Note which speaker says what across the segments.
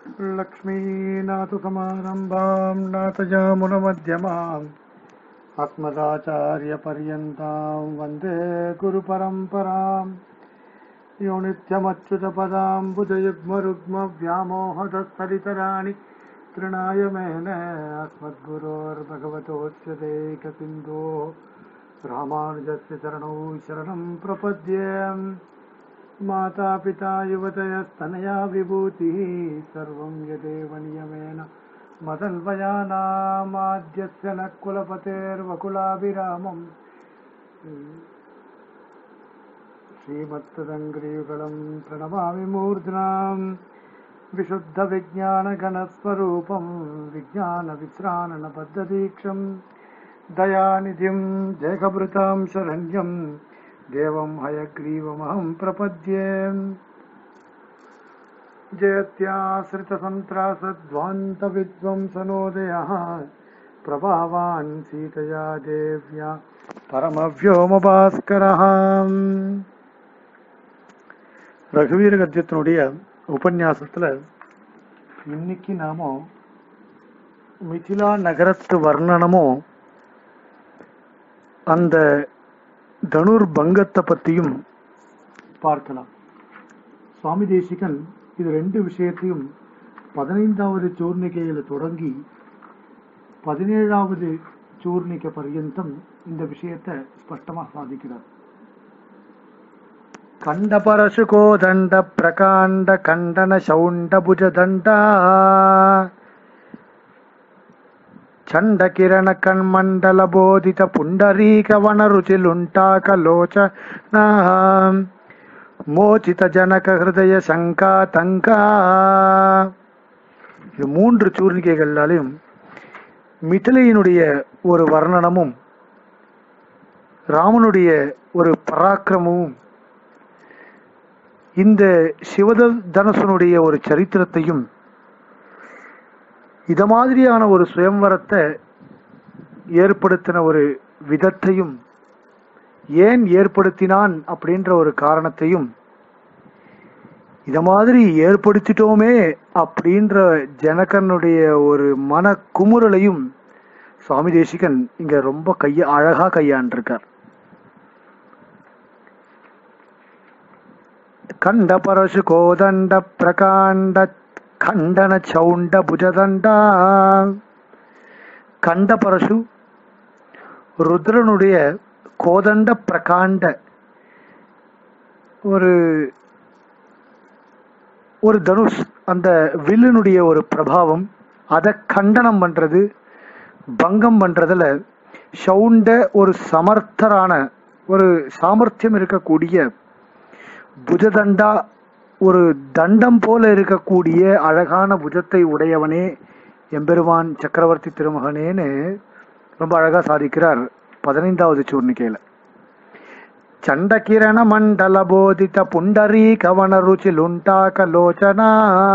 Speaker 1: लक्ष्मीनाथसमारम्भां नाथजामुनमध्यमाम् अस्मदाचार्यपर्यन्तां वन्दे गुरुपरम्पराम् यो नित्यमच्युतपदां बुधयुग्मरुग्मव्यामोहदस्तरितराणि तृणाय मेन अस्मद्गुरोर्भगवतोऽस्य देकसिन्धोः रामानुजस्य चरणौ शरणं प्रपद्ये मातापिता युवतयस्तनया विभूतिः सर्वं यदेव नियमेन मदन्वयानामाद्यस्य न कुलपतेर्वकुलाभिरामम् श्रीमत्तदङ्ग्रियुगलं प्रणमामि मूर्ध्नाम् विशुद्धविज्ञानगणस्वरूपं विज्ञानविश्राणपद्धतीक्षम् दयानिधिं जयकभृतां शरण्यं देवं हयग्रीवमहं प्रपद्ये जयत्याश्रितसन्त्रासध्वान्तविद्वंसनोदयः प्रभावान् सीतया देव्या பரமவியோமபாஸ்கரः ரகுவீர கத்தியத்தினுடைய உபன்யாசத்துல இன்னைக்கு நாம மிதிலா நகரத்து வர்ணனமும் அந்த தனுர் பங்கத்தை பத்தியும் பார்க்கலாம் சுவாமி தேசிகன் இது ரெண்டு விஷயத்தையும் பதினைந்தாவது சூர்ணிகையில தொடங்கி பதினேழாவது சூர்ணிக பர்யந்தம் இந்த விஷயத்தை ஸ்பஷ்டமா சாதிக்கிறார் கண்ட பரசு கோதண்ட பிரகாண்ட கண்டன சௌண்ட புஜதண்டா ಚಂಡ ಕಿರಣ ಕಣ್ಮಂಡಲ ಬೋಧಿತ ಪುಂಡರೀಕ ವನ ರುಚಿಲುಂಟಾಕ ಲೋಚನ மோச்சித ஜனக ஹிருதய சங்கா தங்கா இது மூன்று சூர்ணிகைகளாலையும் மிதிலையினுடைய ஒரு வர்ணனமும் ராமனுடைய ஒரு பராக்கிரமமும் இந்த சிவத தனுசனுடைய ஒரு சரித்திரத்தையும் இத மாதிரியான ஒரு சுயம்வரத்தை ஏற்படுத்தின ஒரு விதத்தையும் ஏன் ஏற்படுத்தினான் அப்படின்ற ஒரு காரணத்தையும் இத மாதிரி ஏற்படுத்திட்டோமே அப்படின்ற ஜனகனுடைய ஒரு மன குமுறலையும் சுவாமி தேசிகன் இங்க ரொம்ப கைய அழகா கையாண்டிருக்கார் கண்ட பரசு கோதண்ட பிரகாண்ட கண்டன சௌண்ட புஜதண்டா கண்ட பரசு ருத்ரனுடைய கோதண்ட பிரகாண்ட ஒரு ஒரு தனுஷ் அந்த வில்லினுடைய ஒரு பிரபாவம் அதை கண்டனம் பண்றது பங்கம் பண்றதுல சவுண்ட ஒரு சமர்த்தரான ஒரு சாமர்த்தியம் இருக்கக்கூடிய புஜதண்டா ஒரு தண்டம் போல இருக்கக்கூடிய அழகான புஜத்தை உடையவனே எம்பெருமான் சக்கரவர்த்தி திருமகனேன்னு ரொம்ப அழகா சாதிக்கிறார் பதினைந்தாவது சூர்ணிக்கையில ಚಂಡಕಿರಣ ಮಂಡಲ ಬೋಧಿತ ಪುಂಡರೀ ಕವನ ರುಚಿ ಲುಂಟಾಕ ಲೋಚನಾ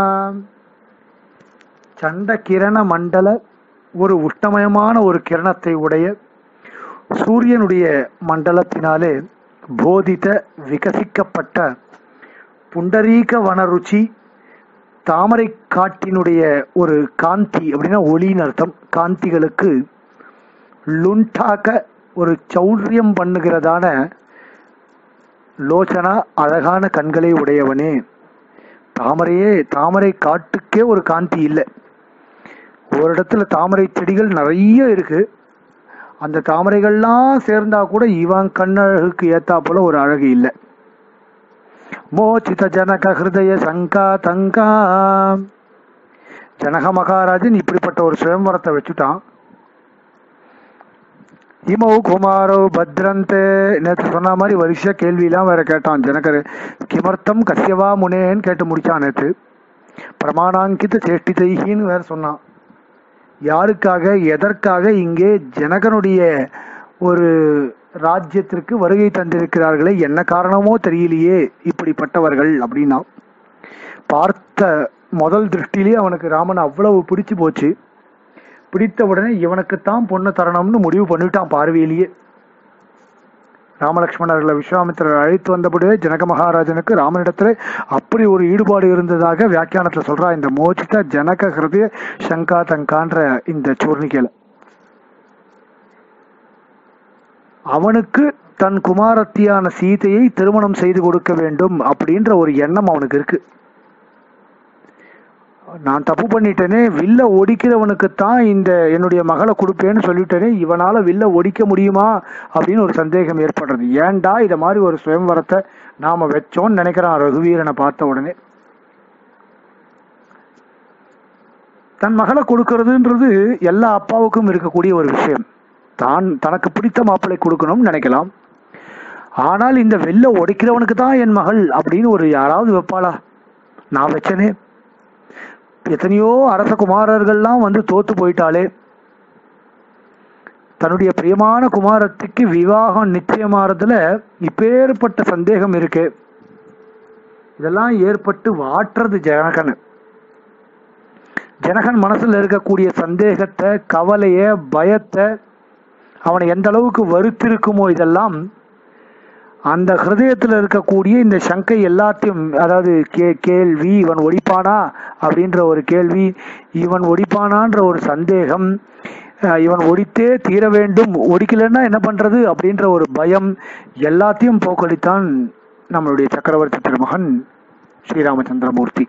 Speaker 1: சண்ட கிரண மண்டல ஒரு உஷ்ணமயமான ஒரு கிரணத்தை உடைய சூரியனுடைய மண்டலத்தினாலே போதித்த விகசிக்கப்பட்ட புண்டரீக வனருச்சி தாமரை காட்டினுடைய ஒரு காந்தி அப்படின்னா ஒளின்னு அர்த்தம் காந்திகளுக்கு லுண்டாக்க ஒரு சௌரியம் பண்ணுகிறதான லோச்சனா அழகான கண்களை உடையவனே தாமரையே தாமரை காட்டுக்கே ஒரு காந்தி இல்லை ஒரு இடத்துல தாமரை செடிகள் நிறைய இருக்கு அந்த தாமரைகள்லாம் சேர்ந்தா கூட இவன் கண்ணழகுக்கு ஏத்தா போல ஒரு அழகு இல்லை மோச்சித ஜனக ஹிருதய சங்கா தங்கா ஜனக மகாராஜன் இப்படிப்பட்ட ஒரு சுயம்பரத்தை வச்சுட்டான் இமௌ குமாரோ பத்ரந்தே நேற்று சொன்ன மாதிரி வரிசையா கேள்வியெல்லாம் வேற கேட்டான் ஜனகர் கிமர்த்தம் கசியவா முனேன்னு கேட்டு முடிச்சான் நேற்று பிரமாணாங்கித சேஷ்டிதைகின்னு வேற சொன்னான் யாருக்காக எதற்காக இங்கே ஜனகனுடைய ஒரு ராஜ்யத்திற்கு வருகை தந்திருக்கிறார்களே என்ன காரணமோ தெரியலையே இப்படிப்பட்டவர்கள் அப்படின்னா பார்த்த முதல் திருஷ்டிலேயே அவனுக்கு ராமன் அவ்வளவு பிடிச்சு போச்சு பிடித்த உடனே இவனுக்குத்தான் பொண்ணு தரணும்னு முடிவு பண்ணிட்டான் பார்வையிலேயே ராமலக்ஷ்மணர்களை விஸ்வாமித்திரர் அழைத்து வந்தபடியே ஜனக மகாராஜனுக்கு ராமனிடத்துல அப்படி ஒரு ஈடுபாடு இருந்ததாக வியாக்கியானத்துல சொல்றா இந்த மோச்சித ஜனக ஹிருதய சங்கா தங்கான்ற இந்த சூர்ணிகையில அவனுக்கு தன் குமாரத்தியான சீதையை திருமணம் செய்து கொடுக்க வேண்டும் அப்படின்ற ஒரு எண்ணம் அவனுக்கு இருக்கு நான் தப்பு பண்ணிட்டேனே வில்ல ஒடிக்கிறவனுக்கு தான் இந்த என்னுடைய மகளை கொடுப்பேன்னு சொல்லிட்டேனே இவனால வில்ல ஒடிக்க முடியுமா அப்படின்னு ஒரு சந்தேகம் ஏற்படுறது ஏன்டா இத மாதிரி ஒரு சுயம்வரத்தை நாம வச்சோம்னு நினைக்கிறான் ரகுவீரனை பார்த்த உடனே தன் மகளை கொடுக்கறதுன்றது எல்லா அப்பாவுக்கும் இருக்கக்கூடிய ஒரு விஷயம் தான் தனக்கு பிடித்த மாப்பிள்ளை கொடுக்கணும்னு நினைக்கலாம் ஆனால் இந்த வெள்ள ஒடிக்கிறவனுக்கு தான் என் மகள் அப்படின்னு ஒரு யாராவது வைப்பாளா நான் வச்சனே எத்தனையோ அரச குமாரர்கள்லாம் வந்து தோத்து போயிட்டாலே தன்னுடைய பிரியமான குமாரத்துக்கு விவாகம் நிச்சயமாறதுல இப்பேற்பட்ட சந்தேகம் இருக்கு இதெல்லாம் ஏற்பட்டு வாட்டுறது ஜனகன் ஜனகன் மனசுல இருக்கக்கூடிய சந்தேகத்தை கவலைய பயத்தை அவனை எந்த அளவுக்கு வருத்திருக்குமோ இதெல்லாம் அந்த ஹிருதயத்துல இருக்கக்கூடிய இந்த சங்கை எல்லாத்தையும் அதாவது கே கேள்வி இவன் ஒடிப்பானா அப்படின்ற ஒரு கேள்வி இவன் ஒடிப்பானான்ற ஒரு சந்தேகம் அஹ் இவன் ஒடித்தே தீர வேண்டும் ஒடிக்கலைன்னா என்ன பண்றது அப்படின்ற ஒரு பயம் எல்லாத்தையும் போக்கடித்தான் நம்மளுடைய சக்கரவர்த்தி திருமகன் ஸ்ரீராமச்சந்திரமூர்த்தி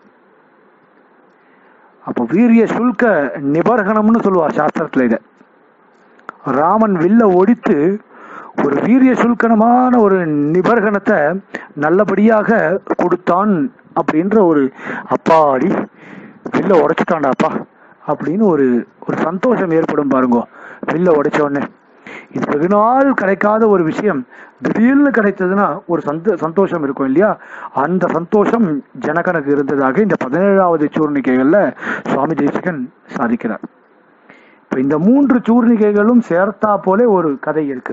Speaker 1: அப்போ வீரிய சுல்க நிபர்கணம்னு சொல்லுவா சாஸ்திரத்துல இத ராமன் வில்ல ஒடித்து ஒரு வீரிய சுல்கணமான ஒரு நிபர்கணத்தை நல்லபடியாக கொடுத்தான் அப்படின்ற ஒரு அப்பாடி வில்ல உடைச்சிட்டான்டாப்பா அப்படின்னு ஒரு ஒரு சந்தோஷம் ஏற்படும் பாருங்க வில்ல உடைச்ச உடனே இது வெகு நாள் கிடைக்காத ஒரு விஷயம் திடீர்னு கிடைத்ததுன்னா ஒரு சந்த சந்தோஷம் இருக்கும் இல்லையா அந்த சந்தோஷம் ஜனகனுக்கு இருந்ததாக இந்த பதினேழாவது சூர்ணிக்கைகள்ல சுவாமி தேசிகன் சாதிக்கிறார் இப்ப இந்த மூன்று சூர்ணிகைகளும் சேர்த்தா போலே ஒரு கதை இருக்கு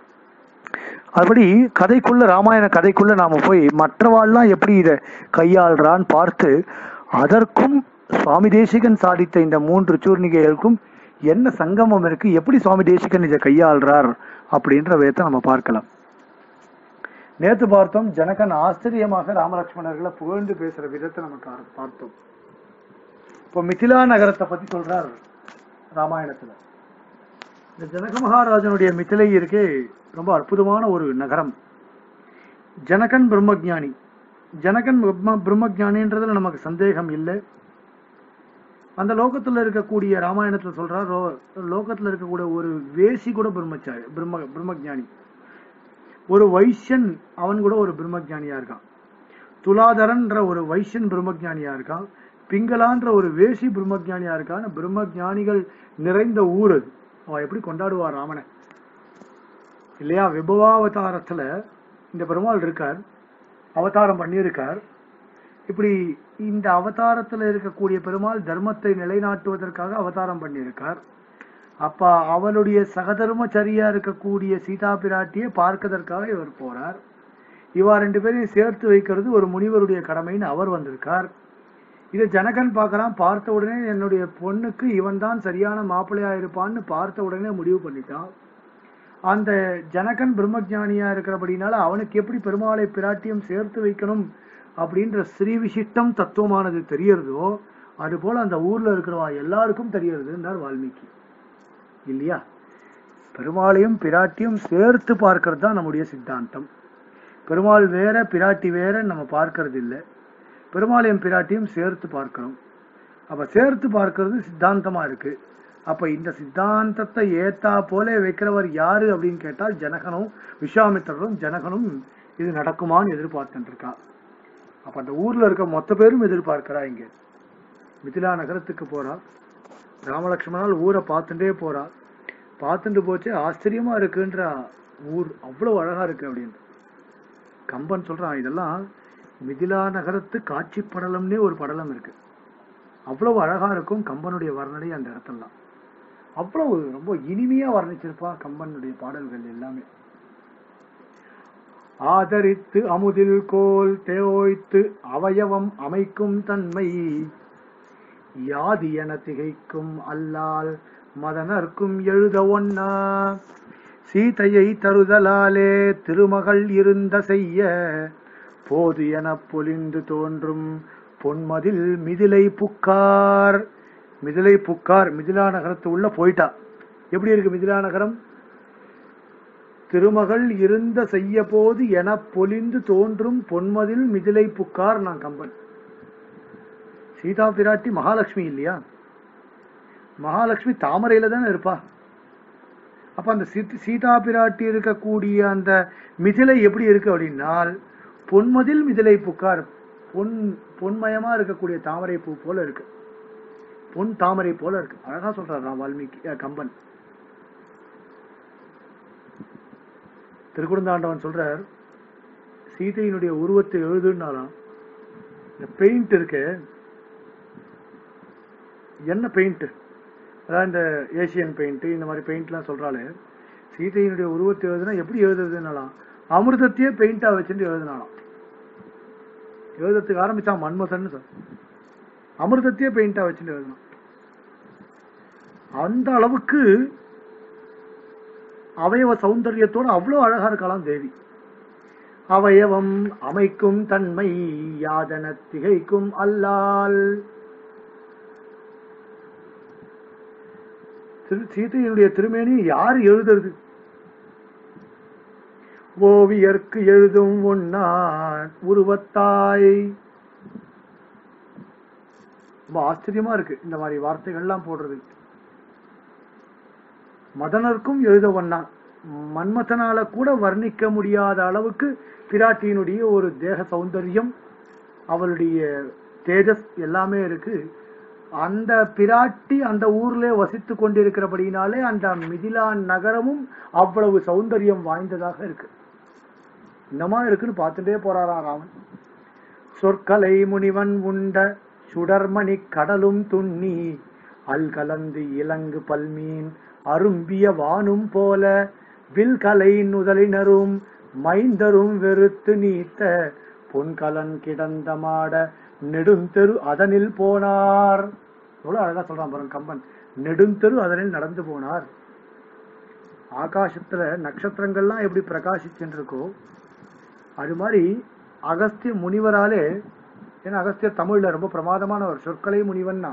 Speaker 1: அதுபடி கதைக்குள்ள ராமாயண கதைக்குள்ள நாம போய் மற்றவாள்லாம் எப்படி இதை கையாள்றான்னு பார்த்து அதற்கும் சுவாமி தேசிகன் சாதித்த இந்த மூன்று சூர்ணிகைகளுக்கும் என்ன சங்கமம் இருக்கு எப்படி சுவாமி தேசிகன் இதை கையாள்றார் அப்படின்ற விதத்தை நம்ம பார்க்கலாம் நேத்து பார்த்தோம் ஜனகன் ஆச்சரியமாக ராமலட்சுமணர்களை புகழ்ந்து பேசுற விதத்தை நமக்கு ஆர- பார்த்தோம் இப்போ மிथिला நகரத்தை பத்தி சொல்றார் ராமாயணத்துல இந்த ஜனக மகாராஜனுடைய மிथिலை இருக்கே ரொம்ப அற்புதமான ஒரு நகரம் ஜனகன் பிரம்மஜானி ஜனகன் பிரம்ம பிரம்மஜானின்றதுல நமக்கு சந்தேகம் இல்லை அந்த லோகத்துல இருக்கக்கூடிய ராமாயணத்துல சொல்றார் லோ- லோகத்துல இருக்கக்கூடிய ஒரு வேசி கூட பிரம்மச்சாரி பிரம்ம பிரம்மஜானி ஒரு வைஷ்யன் அவன் கூட ஒரு பிரம்மஜானியா இருக்கான் துலாதரன்ற ஒரு வைஷ்யன் பிரம்மஜானியா இருக்கான் பிங்களான்ற ஒரு வேசி பிரம்மஜானியா இருக்கான் பிரம்மஜானிகள் நிறைந்த ஊர் அது அவன் எப்படி கொண்டாடுவா ராமனை இல்லையா விபவாவதாரத்துல இந்த பெருமாள் இருக்கார் அவதாரம் பண்ணியிருக்கார் இப்படி இந்த அவதாரத்துல இருக்கக்கூடிய பெருமாள் தர்மத்தை நிலைநாட்டுவதற்காக அவதாரம் பண்ணியிருக்கார் அப்ப அவளுடைய சகதர்மச்சரியா இருக்கக்கூடிய சீதா பிராட்டியை பார்க்கதற்காக இவர் போறார் இவா ரெண்டு பேரையும் சேர்த்து வைக்கிறது ஒரு முனிவருடைய கடமைன்னு அவர் வந்திருக்கார் இதை ஜனகன் பார்க்கறான் பார்த்த உடனே என்னுடைய பொண்ணுக்கு இவன் தான் சரியான மாப்பிள்ளையா இருப்பான்னு பார்த்த உடனே முடிவு பண்ணிட்டான் அந்த ஜனகன் பிரம்மஜானியா இருக்கிறபடினால அவனுக்கு எப்படி பெருமாளை பிராட்டியும் சேர்த்து வைக்கணும் அப்படின்ற ஸ்ரீ விசிஷ்டம் தத்துவமானது தெரியறதோ அது போல அந்த ஊர்ல இருக்கிறவா எல்லாருக்கும் தெரியறதுன்றார் வால்மீகி இல்லையா பெருமாளையும் பிராட்டியும் சேர்த்து பார்க்கறது தான் நம்முடைய சித்தாந்தம் பெருமாள் வேற பிராட்டி வேற நம்ம பார்க்கறது இல்லை பெருமாளையும் பிராட்டியும் சேர்த்து பார்க்கிறோம் அப்ப சேர்த்து பார்க்கிறது சித்தாந்தமா இருக்கு அப்ப இந்த சித்தாந்தத்தை ஏத்தா போல வைக்கிறவர் யாரு அப்படின்னு கேட்டால் ஜனகனும் விஸ்வாமித்திரரும் ஜனகனும் இது நடக்குமான்னு எதிர்பார்த்துட்டு இருக்கா அப்ப அந்த ஊர்ல இருக்க மொத்த பேரும் எதிர்பார்க்கிறா இங்க மிதிலா நகரத்துக்கு போறா ராமலட்சுமணால் ஊரை பார்த்துட்டே போறா பார்த்துட்டு போச்சு ஆச்சரியமா இருக்குன்ற ஊர் அவ்வளவு அழகா இருக்கு அப்படின்னு கம்பன் சொல்றான் இதெல்லாம் மிதிலா நகரத்து காட்சி படலம்னே ஒரு படலம் இருக்கு அவ்வளவு அழகா இருக்கும் கம்பனுடைய வர்ணனை அந்த இடத்துலலாம் அவ்வளவு ரொம்ப இனிமையா வர்ணிச்சிருப்பா கம்பனுடைய பாடல்கள் எல்லாமே ஆதரித்து அமுதில் கோல் தேய்த்து அவயவம் அமைக்கும் தன்மை யாது என திகைக்கும் அல்லால் மதனர்க்கும் எழுத ஒண்ணா சீதையை தருதலாலே திருமகள் இருந்த செய்ய போது எனப் பொலிந்து தோன்றும் பொன்மதில் மிதிலை புக்கார் மிதிலை புக்கார் மிதிலா நகரத்து உள்ள போயிட்டா எப்படி இருக்கு மிதிலா நகரம் திருமகள் இருந்த செய்ய போது எனப் பொலிந்து தோன்றும் பொன்மதில் மிதிலை புக்கார் நான் கம்பன் சீதா பிராட்டி மகாலட்சுமி இல்லையா மகாலட்சுமி தாமரையில தானே இருப்பா அப்ப அந்த சீத்- சீதா பிராட்டி இருக்கக்கூடிய அந்த மிதிலை எப்படி இருக்கு அப்படின்னால் பொன்மதில் மிதிலை புக்கார் பொன் பொன்மயமா இருக்கக்கூடிய தாமரை பூ போல இருக்கு பொன் தாமரை போல இருக்கு அழகா சொல்றாரு நான் வால்மீகி அஹ், கம்பன் திருக்குடந்தாண்டவன் சொல்றார் சீதையினுடைய உருவத்தை எழுதுனாலாம் இந்த பெயிண்ட் இருக்கு என்ன பெயிண்ட் அதாவது இந்த ஏசியன் பெயிண்ட் இந்த மாதிரி பெயிண்ட்லாம் சொல்றாளே சீதையினுடைய உருவத்தை எழுதுனா எப்படி எழுதுறதுனாலாம் அமிர்தத்தையே பெயிண்டா வச்சுட்டு எழுதுனாலாம் எழுதுறதுக்கு ஆரம்பிச்சான் மன்மதன் சொல் அமிர்தத்தையே பெயிண்டா வச்சுட்டு எழுதணும் அந்த அளவுக்கு அவயவ சௌந்தரியத்தோட அவ்வளவு அழகா இருக்கலாம் தேவி அவயவம் அமைக்கும் தன்மை யாதன திகைக்கும் அல்லால் திரு- சீதையினுடைய திருமேனி யார் எழுதுறது ஓவியர்க்கு எழுதும் ஒன்னான் உருவத்தாய் ரொம்ப ஆச்சரியமா இருக்கு இந்த மாதிரி வார்த்தைகள்லாம் போடுறது மதனருக்கும் எழுத வந்தான் மன்மதனால கூட வர்ணிக்க முடியாத அளவுக்கு பிராட்டியினுடைய ஒரு தேக சௌந்தரியம் அவளுடைய தேஜஸ் எல்லாமே இருக்கு அந்த பிராட்டி அந்த ஊர்ல வசித்து கொண்டிருக்கிறபடினாலே அந்த மிதிலா நகரமும் அவ்வளவு சௌந்தரியம் வாய்ந்ததாக இருக்கு என்னமா இருக்குன்னு பார்த்துட்டே போறாராம் ராமன் சொற்கலை முனிவன் உண்ட சுடர்மணி கடலும் துண்ணி அல் கலந்து இலங்கு பல்மீன் அரும்பிய வானும் போல வில்கலை நுதலினரும் மைந்தரும் வெறுத்து நீத்த பொன்கலன் கிடந்த மாட நெடுந்தெரு அதனில் போனார் எவ்வளவு அழகா சொல்றான் பாருங்க கம்பன் நெடுந்தெரு அதனில் நடந்து போனார் ஆகாசத்துல நட்சத்திரங்கள்லாம் எப்படி பிரகாசிச்சுட்டு இருக்கோ அது மாதிரி அகஸ்திய முனிவராலே ஏன்னா அகஸ்தியர் தமிழ்ல ரொம்ப பிரமாதமானவர் சொற்கலை முனிவன்னா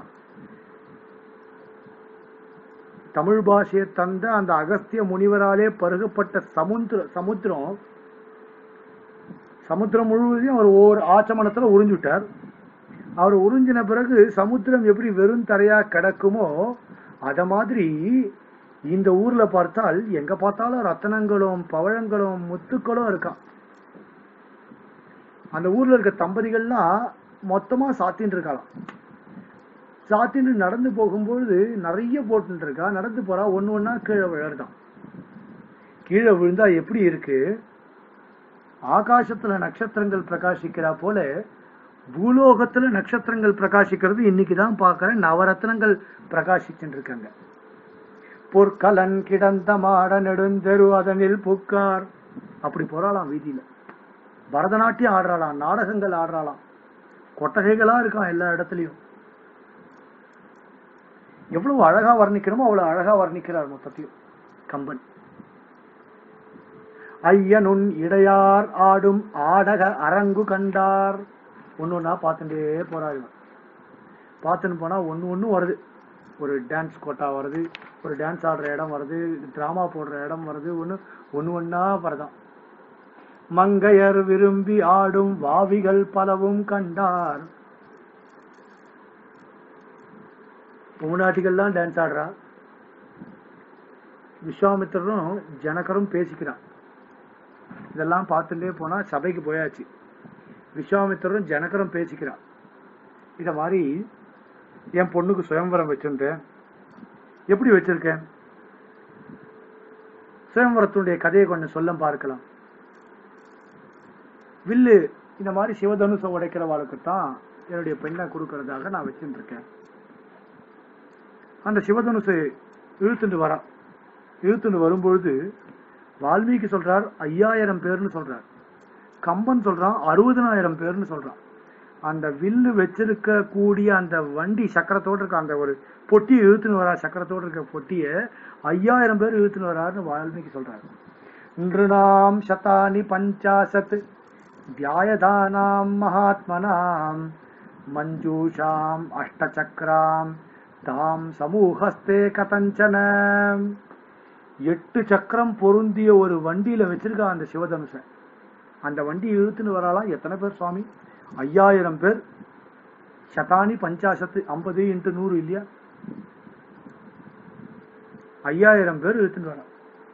Speaker 1: தமிழ் பாஷையை தந்த அந்த அகஸ்திய முனிவராலே பருகப்பட்ட சமுத்திர சமுத்திரம் சமுத்திரம் முழுவதையும் அவர் ஓர் ஆச்சமனத்துல உறிஞ்சுட்டார் அவர் உறிஞ்சின பிறகு சமுத்திரம் எப்படி வெறும் தரையா கிடக்குமோ அத மாதிரி இந்த ஊர்ல பார்த்தால் எங்க பார்த்தாலும் ரத்தனங்களும் பவழங்களும் முத்துக்களும் இருக்கான் அந்த ஊர்ல இருக்க தம்பதிகள்லாம் மொத்தமா சாத்தின்னு இருக்கலாம் சாத்தின்னு நடந்து போகும்பொழுது நிறைய போட்டுட்டு இருக்கா நடந்து போறா ஒண்ணு ஒண்ணா கீழே விழறதான் கீழே விழுந்தா எப்படி இருக்கு ஆகாசத்துல நட்சத்திரங்கள் பிரகாசிக்கிறா போல பூலோகத்துல நட்சத்திரங்கள் பிரகாசிக்கிறது இன்னைக்கு தான் பார்க்கறேன் நவரத்னங்கள் பிரகாசிச்சுட்டு இருக்காங்க பொற்கலன் கிடந்த மாட நெடுந்தெரு அதனில் புக்கார் அப்படி போறாளாம் வீதியில பரதநாட்டியம் ஆடுறாளாம் நாடகங்கள் ஆடுறாளாம் கொட்டகைகளா இருக்கான் எல்லா இடத்துலயும் எவ்வளவு அழகா வர்ணிக்கணுமோ அவ்வளவு அழகா வர்ணிக்கிறார் மொத்தத்தையும் கம்பன் ஐயனுன் இடையார் ஆடும் ஆடக அரங்கு கண்டார் ஒண்ணு ஒண்ணா பார்த்துட்டே போறாரு இவர். பார்த்துன்னு போனா ஒண்ணு ஒண்ணு வருது ஒரு டான்ஸ் கோட்டா வருது ஒரு டான்ஸ் ஆடுற இடம் வருது டிராமா போடுற இடம் வருது ஒண்ணு ஒண்ணு ஒண்ணா வருதான் மங்கையர் விரும்பி ஆடும் வாவிகள் பலவும் கண்டார் பொம்னாட்டிகள்லாம் டான்ஸ் ஆடுறா விஸ்வாமித்திரரும் ஜனகரும் பேசிக்கிறான் இதெல்லாம் பார்த்துட்டே போனா சபைக்கு போயாச்சு விஸ்வாமித்திரரும் ஜனகரும் பேசிக்கிறான் இத மாதிரி என் பொண்ணுக்கு சுயம்பரம் வச்சிருந்தேன் எப்படி வச்சிருக்கேன் சுயம்பரத்துடைய கதையை கொஞ்சம் சொல்ல பார்க்கலாம் வில்லு இந்த மாதிரி சிவதனுச உடைக்கிறவாளுக்கு தான் என்னுடைய பெண்ணை கொடுக்கறதாக நான் வச்சுட்டு இருக்கேன் அந்த சிவதனுசை இழுத்துட்டு வரான் இழுத்துட்டு வரும்பொழுது வால்மீகி சொல்றார் ஐயாயிரம் பேர்னு சொல்றார் கம்பன் சொல்றான் அறுபதனாயிரம் பேர்னு சொல்றான் அந்த வில்லு வச்சிருக்க கூடிய அந்த வண்டி சக்கரத்தோட இருக்க அந்த ஒரு பொட்டியை இழுத்துன்னு வரா சக்கரத்தோட இருக்க பொட்டியை ஐயாயிரம் பேர் இழுத்துன்னு வராருன்னு வால்மீகி சொல்றாரு இன்று நாம் சதானி பஞ்சாசத் தியாயதானாம் மகாத்மனாம் மஞ்சூஷாம் அஷ்டசக்கராம் தாம் சமூகஸ்தே கதஞ்சன எட்டு சக்கரம் பொருந்திய ஒரு வண்டியில வச்சிருக்கா அந்த சிவதனுஷன் அந்த வண்டி இழுத்துன்னு வராலாம் எத்தனை பேர் சுவாமி ஐயாயிரம் பேர் சதானி பஞ்சாசத்து ஐம்பது இன்ட்டு நூறு இல்லையா ஐயாயிரம் பேர் இழுத்துன்னு வரா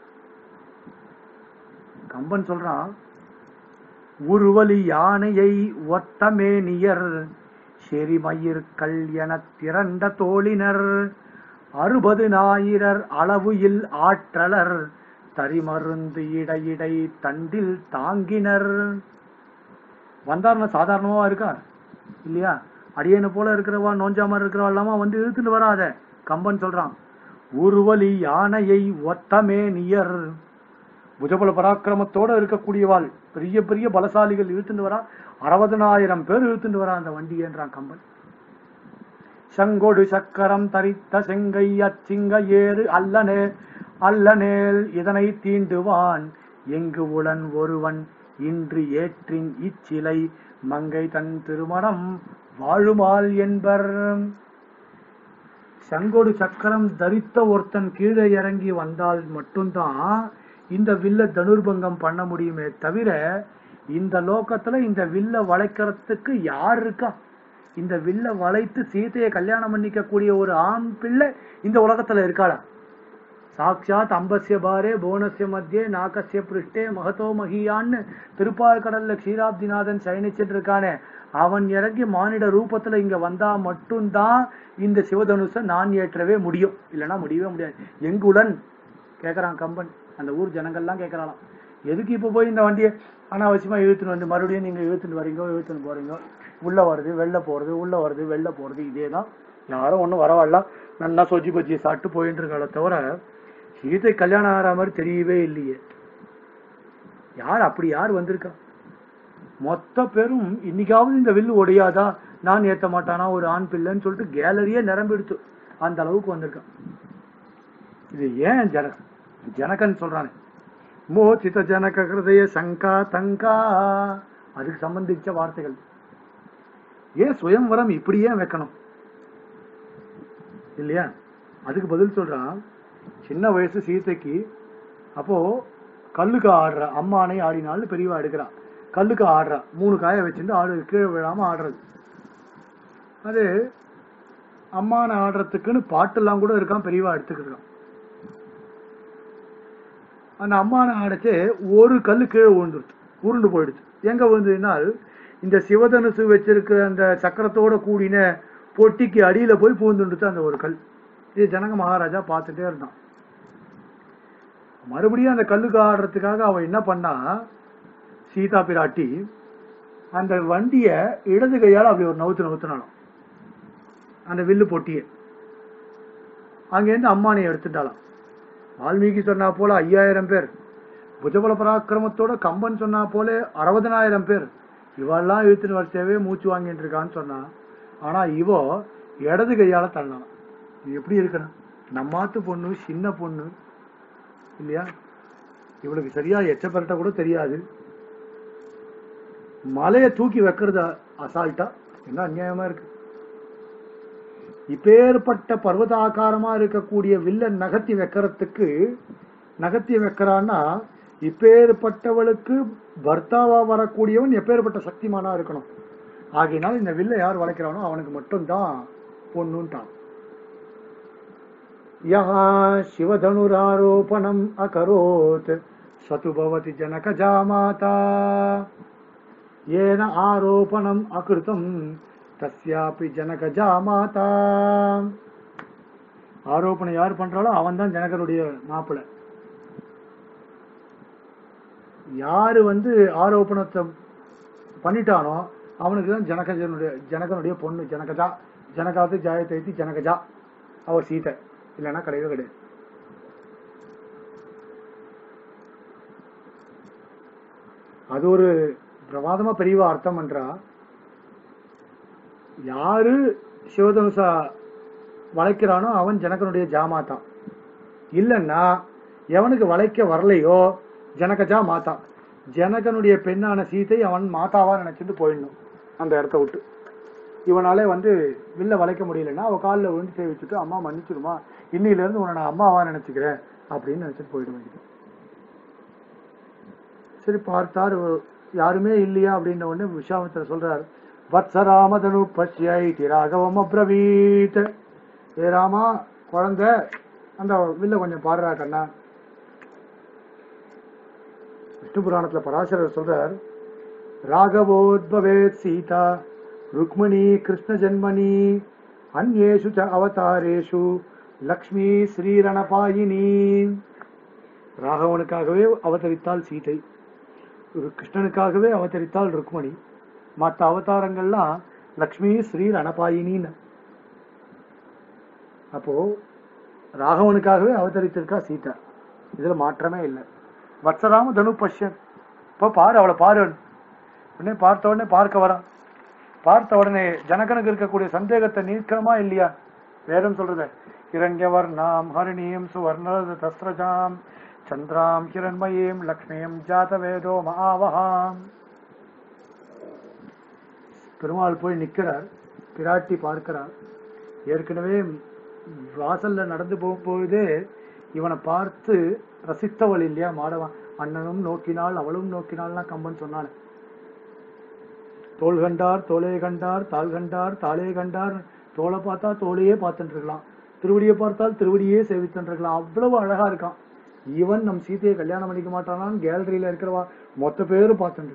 Speaker 1: கம்பன் சொல்றான் உருவலி யானையை ஒத்தமேனியர் செரிமயிர் கல் எனத் திரண்ட தோழினர் அறுபது ஞாயிரர் அளவு இல் ஆற்றலர் தரிமருந்து இடையிடை தண்டில் தாங்கினர் வந்தார்னா சாதாரணமா இருக்கார் இல்லையா அடியனை போல இருக்கிறவா நோஞ்சாம இருக்கிறவா இல்லாம வந்து இழுத்துட்டு வராத கம்பன் சொல்றான் உருவலி யானையை ஒத்தமே நியர் புஜபல பராக்கிரமத்தோட இருக்கக்கூடியவாள் பெரிய பெரிய பலசாலிகள் இழுத்துட்டு வரா அறுபதனாயிரம் பேர் இழுத்துட்டு வரா அந்த வண்டியன்றான் கம்பன் சங்கொடு சக்கரம் தரித்த செங்கை அச்சிங்க ஏறு அல்லனே அல்லனேல் இதனை தீண்டுவான் எங்கு உளன் ஒருவன் இன்று ஏற்றின் இச்சிலை மங்கை தன் திருமணம் வாழுமால் என்பர் சங்கொடு சக்கரம் தரித்த ஒருத்தன் கீழே இறங்கி வந்தால் மட்டும்தான் இந்த வில்ல தனுர்பங்கம் பண்ண முடியுமே தவிர இந்த லோகத்துல இந்த வில்ல வளைக்கிறதுக்கு யார் இருக்கா இந்த வில்ல வளைத்து சீதையை கல்யாணம் பண்ணிக்க கூடிய ஒரு ஆண் பிள்ளை இந்த உலகத்துல இருக்காளா சாட்சாத் அம்பஸ்ய பாரே போனஸ்ய மத்தியே நாகஸ்ய பிருஷ்டே மகதோ மகியான்னு திருப்பாற்கடல்ல க்ஷீராப்திநாதன் சயனிச்சுட்டு இருக்கானே அவன் இறங்கி மானிட ரூபத்துல இங்க வந்தா மட்டும்தான் இந்த சிவதனுஷை நான் ஏற்றவே முடியும் இல்லைன்னா முடியவே முடியாது எங்குடன் கேக்குறான் கம்பன் அந்த ஊர் ஜனங்கள்லாம் கேட்கறாளாம் எதுக்கு இப்ப போய் இந்த வண்டியை அனாவசியமா இழுத்துன்னு வந்து மறுபடியும் நீங்க இழுத்துன்னு வரீங்க இழுத்துன்னு போறீங்க உள்ள வருது வெளில போறது உள்ள வருது வெளில போறது இதேதான் யாரும் ஒண்ணும் வரவாடலாம் நன்னா சொஜி பஜ்ஜியை சாப்பிட்டு போயிட்டு இருக்காளே தவிர சீதை கல்யாணம் ஆகிற மாதிரி தெரியவே இல்லையே யார் அப்படி யார் வந்திருக்கா மொத்த பேரும் இன்னைக்காவது இந்த வில்லு உடையாதா நான் ஏத்த மாட்டானா ஒரு ஆண் பிள்ளைன்னு சொல்லிட்டு கேலரியே நிரம்பிடுத்து அந்த அளவுக்கு வந்திருக்கான் இது ஏன் ஜன ஜனகன் சொல்றானே மோச்சித ஜனக ஹிருதய சங்கா தங்கா அதுக்கு சம்பந்திச்ச வார்த்தைகள் ஏன் சுயம்வரம் இப்படி ஏன் வைக்கணும் இல்லையா அதுக்கு பதில் சொல்றான் சின்ன வயசு சீதைக்கு அப்போ கல்லுக்கு ஆடுற அம்மானை ஆடினாலும் பெரியவா எடுக்கிறா கல்லுக்கு ஆடுறா மூணு காயை வச்சுட்டு ஆடு கீழே விழாம ஆடுறது அது அம்மானை ஆடுறதுக்குன்னு பாட்டெல்லாம் கூட இருக்கான் பெரியவா எடுத்துக்கிட்டு அந்த அம்மானை ஆடைச்சு ஒரு கல்லு கீழே விழுந்துருச்சு உருண்டு போயிடுச்சு எங்க விழுந்ததுனால் இந்த சிவதனுசு வச்சிருக்கிற அந்த சக்கரத்தோட கூடின பொட்டிக்கு அடியில போய் பூந்துடுச்சு அந்த ஒரு கல் இது ஜனக மகாராஜா பார்த்துட்டே இருந்தான் மறுபடியும் அந்த கல்லுக்கு ஆடுறதுக்காக அவன் என்ன பண்ணா சீதா பிராட்டி அந்த வண்டிய இடது கையால அப்படி ஒரு நவுத்து நவுத்துனாலும் அந்த வில்லு பொட்டிய அங்கேருந்து அம்மானை எடுத்துட்டாளாம் வால்மீகி சொன்னா போல ஐயாயிரம் பேர் புஜபல பராக்கிரமத்தோட கம்பன் சொன்னா போல அறுபதனாயிரம் பேர் இவெல்லாம் இழுத்துன்னு வருஷவே மூச்சு வாங்கிட்டு இருக்கான்னு சொன்னா ஆனா இவோ இடது கையால தள்ளலாம் இது எப்படி இருக்கணும் நம்மாத்து பொண்ணு சின்ன பொண்ணு இல்லையா இவளுக்கு சரியா எச்ச பரட்ட கூட தெரியாது மலையை தூக்கி வைக்கிறது அசால்ட்டா என்ன அநியாயமா இருக்கு இப்பேற்பட்ட பர்வதாகாரமா இருக்கக்கூடிய வில்ல நகர்த்தி வைக்கிறதுக்கு நகர்த்தி வைக்கிறான்னா இப்பேற்பட்டவளுக்கு பர்த்தாவா வரக்கூடியவன் எப்பேற்பட்ட சக்திமானா இருக்கணும் ஆகையினால் இந்த வில்லை யார் வளைக்கிறானோ அவனுக்கு மட்டும்தான் பொண்ணுன்ட்டான் யா சிவதனுராரோபணம் அகரோத் சது பவதி ஜனகஜா மாதா ஏன ஆரோபணம் அகிருதம் தஸ்யாபி ஜனகஜா மாதா ஆரோபணம் யார் பண்றாளோ அவன் தான் ஜனகருடைய மாப்பிள்ளை யாரு வந்து ஆரோபணத்தை பண்ணிட்டானோ அவனுக்கு தான் ஜனகஜனுடைய ஜனகனுடைய பொண்ணு ஜனகஜா ஜனகாத்து ஜாயத்தைத்தி ஜனகஜா அவ சீதை இல்லைன்னா கிடையவே கிடையாது அது ஒரு பிரமாதமா பெரியவா அர்த்தம் பண்றா யாரு சிவதனுசா வளைக்கிறானோ அவன் ஜனகனுடைய ஜாமாத்தா இல்லைன்னா எவனுக்கு வளைக்க வரலையோ ஜனகஜா மாதா ஜனகனுடைய பெண்ணான சீதை அவன் மாதாவா நினைச்சிட்டு போயிடணும் அந்த இடத்த விட்டு இவனாலே வந்து வில்ல வளைக்க முடியலன்னா அவ காலில் விழுந்து சேவிச்சுட்டு அம்மா மன்னிச்சிருமா இன்னில இருந்து உன்னை நான் அம்மாவா நினைச்சுக்கிறேன் அப்படின்னு நினைச்சிட்டு போயிட வேண்டியது சரி பார்த்தார் யாருமே இல்லையா அப்படின்ன உடனே விஸ்வாமித்திரர் சொல்றார் வத்சராமதனு பஷ்யை ராகவம் அப்ரவீத் ஏ ராமா குழந்தை அந்த வில்ல கொஞ்சம் பாடுறா கண்ணா விஷ்ணு புராணத்துல பராசரர் சொல்றார் ராகவோத்பவேத் சீதா ருக்மிணி கிருஷ்ண ஜன்மணி அந்நேஷு ச அவதாரேஷு லக்ஷ்மி ஸ்ரீரணபாயினி ராகவனுக்காகவே அவதரித்தாள் சீதை ஒரு கிருஷ்ணனுக்காகவே அவதரித்தாள் ருக்மணி மற்ற அவதாரங்கள்லாம் லக்ஷ்மி ஸ்ரீ ரணபாயினின்னு அப்போ ராகவனுக்காகவே அவதரித்திருக்கா சீதா இதுல மாற்றமே இல்லை வத்சராம தனு பஷ்யன் இப்போ பாரு அவளை பாரு உடனே பார்த்த உடனே பார்க்க வரான் பார்த்த உடனே ஜனகனுக்கு இருக்கக்கூடிய சந்தேகத்தை நீக்கணுமா இல்லையா வேதம் சொல்றது இரண்யவர் நாம் ஹரிணியும் சுவர்ண தஸ்ரஜாம் சந்திராம் கிரண்மயீம் லக்ஷ்மியும் ஜாத வேதோ மகாவகாம் பெருமாள் போய் நிக்கிறார் பிராட்டி பார்க்கிறார் ஏற்கனவே வாசல்ல நடந்து போகும்போதே இவனை பார்த்து ரசித்தவள் இல்லையா மாடவன் அண்ணனும் நோக்கினாள் அவளும் நோக்கினாள்னா கம்பன் சொன்னான் தோள் கண்டார் தோளே கண்டார் தாள் கண்டார் தாளே கண்டார் தோளை பார்த்தா தோளையே பார்த்துட்டு இருக்கலாம் திருவடியை பார்த்தால் திருவடியே சேவித்துட்டு இருக்கலாம் அவ்வளவு அழகா இருக்கான் ஈவன் நம் சீதையை கல்யாணம் பண்ணிக்க மாட்டானான்னு கேலரியில இருக்கிறவா மொத்த பேரும் பார்த்துட்டு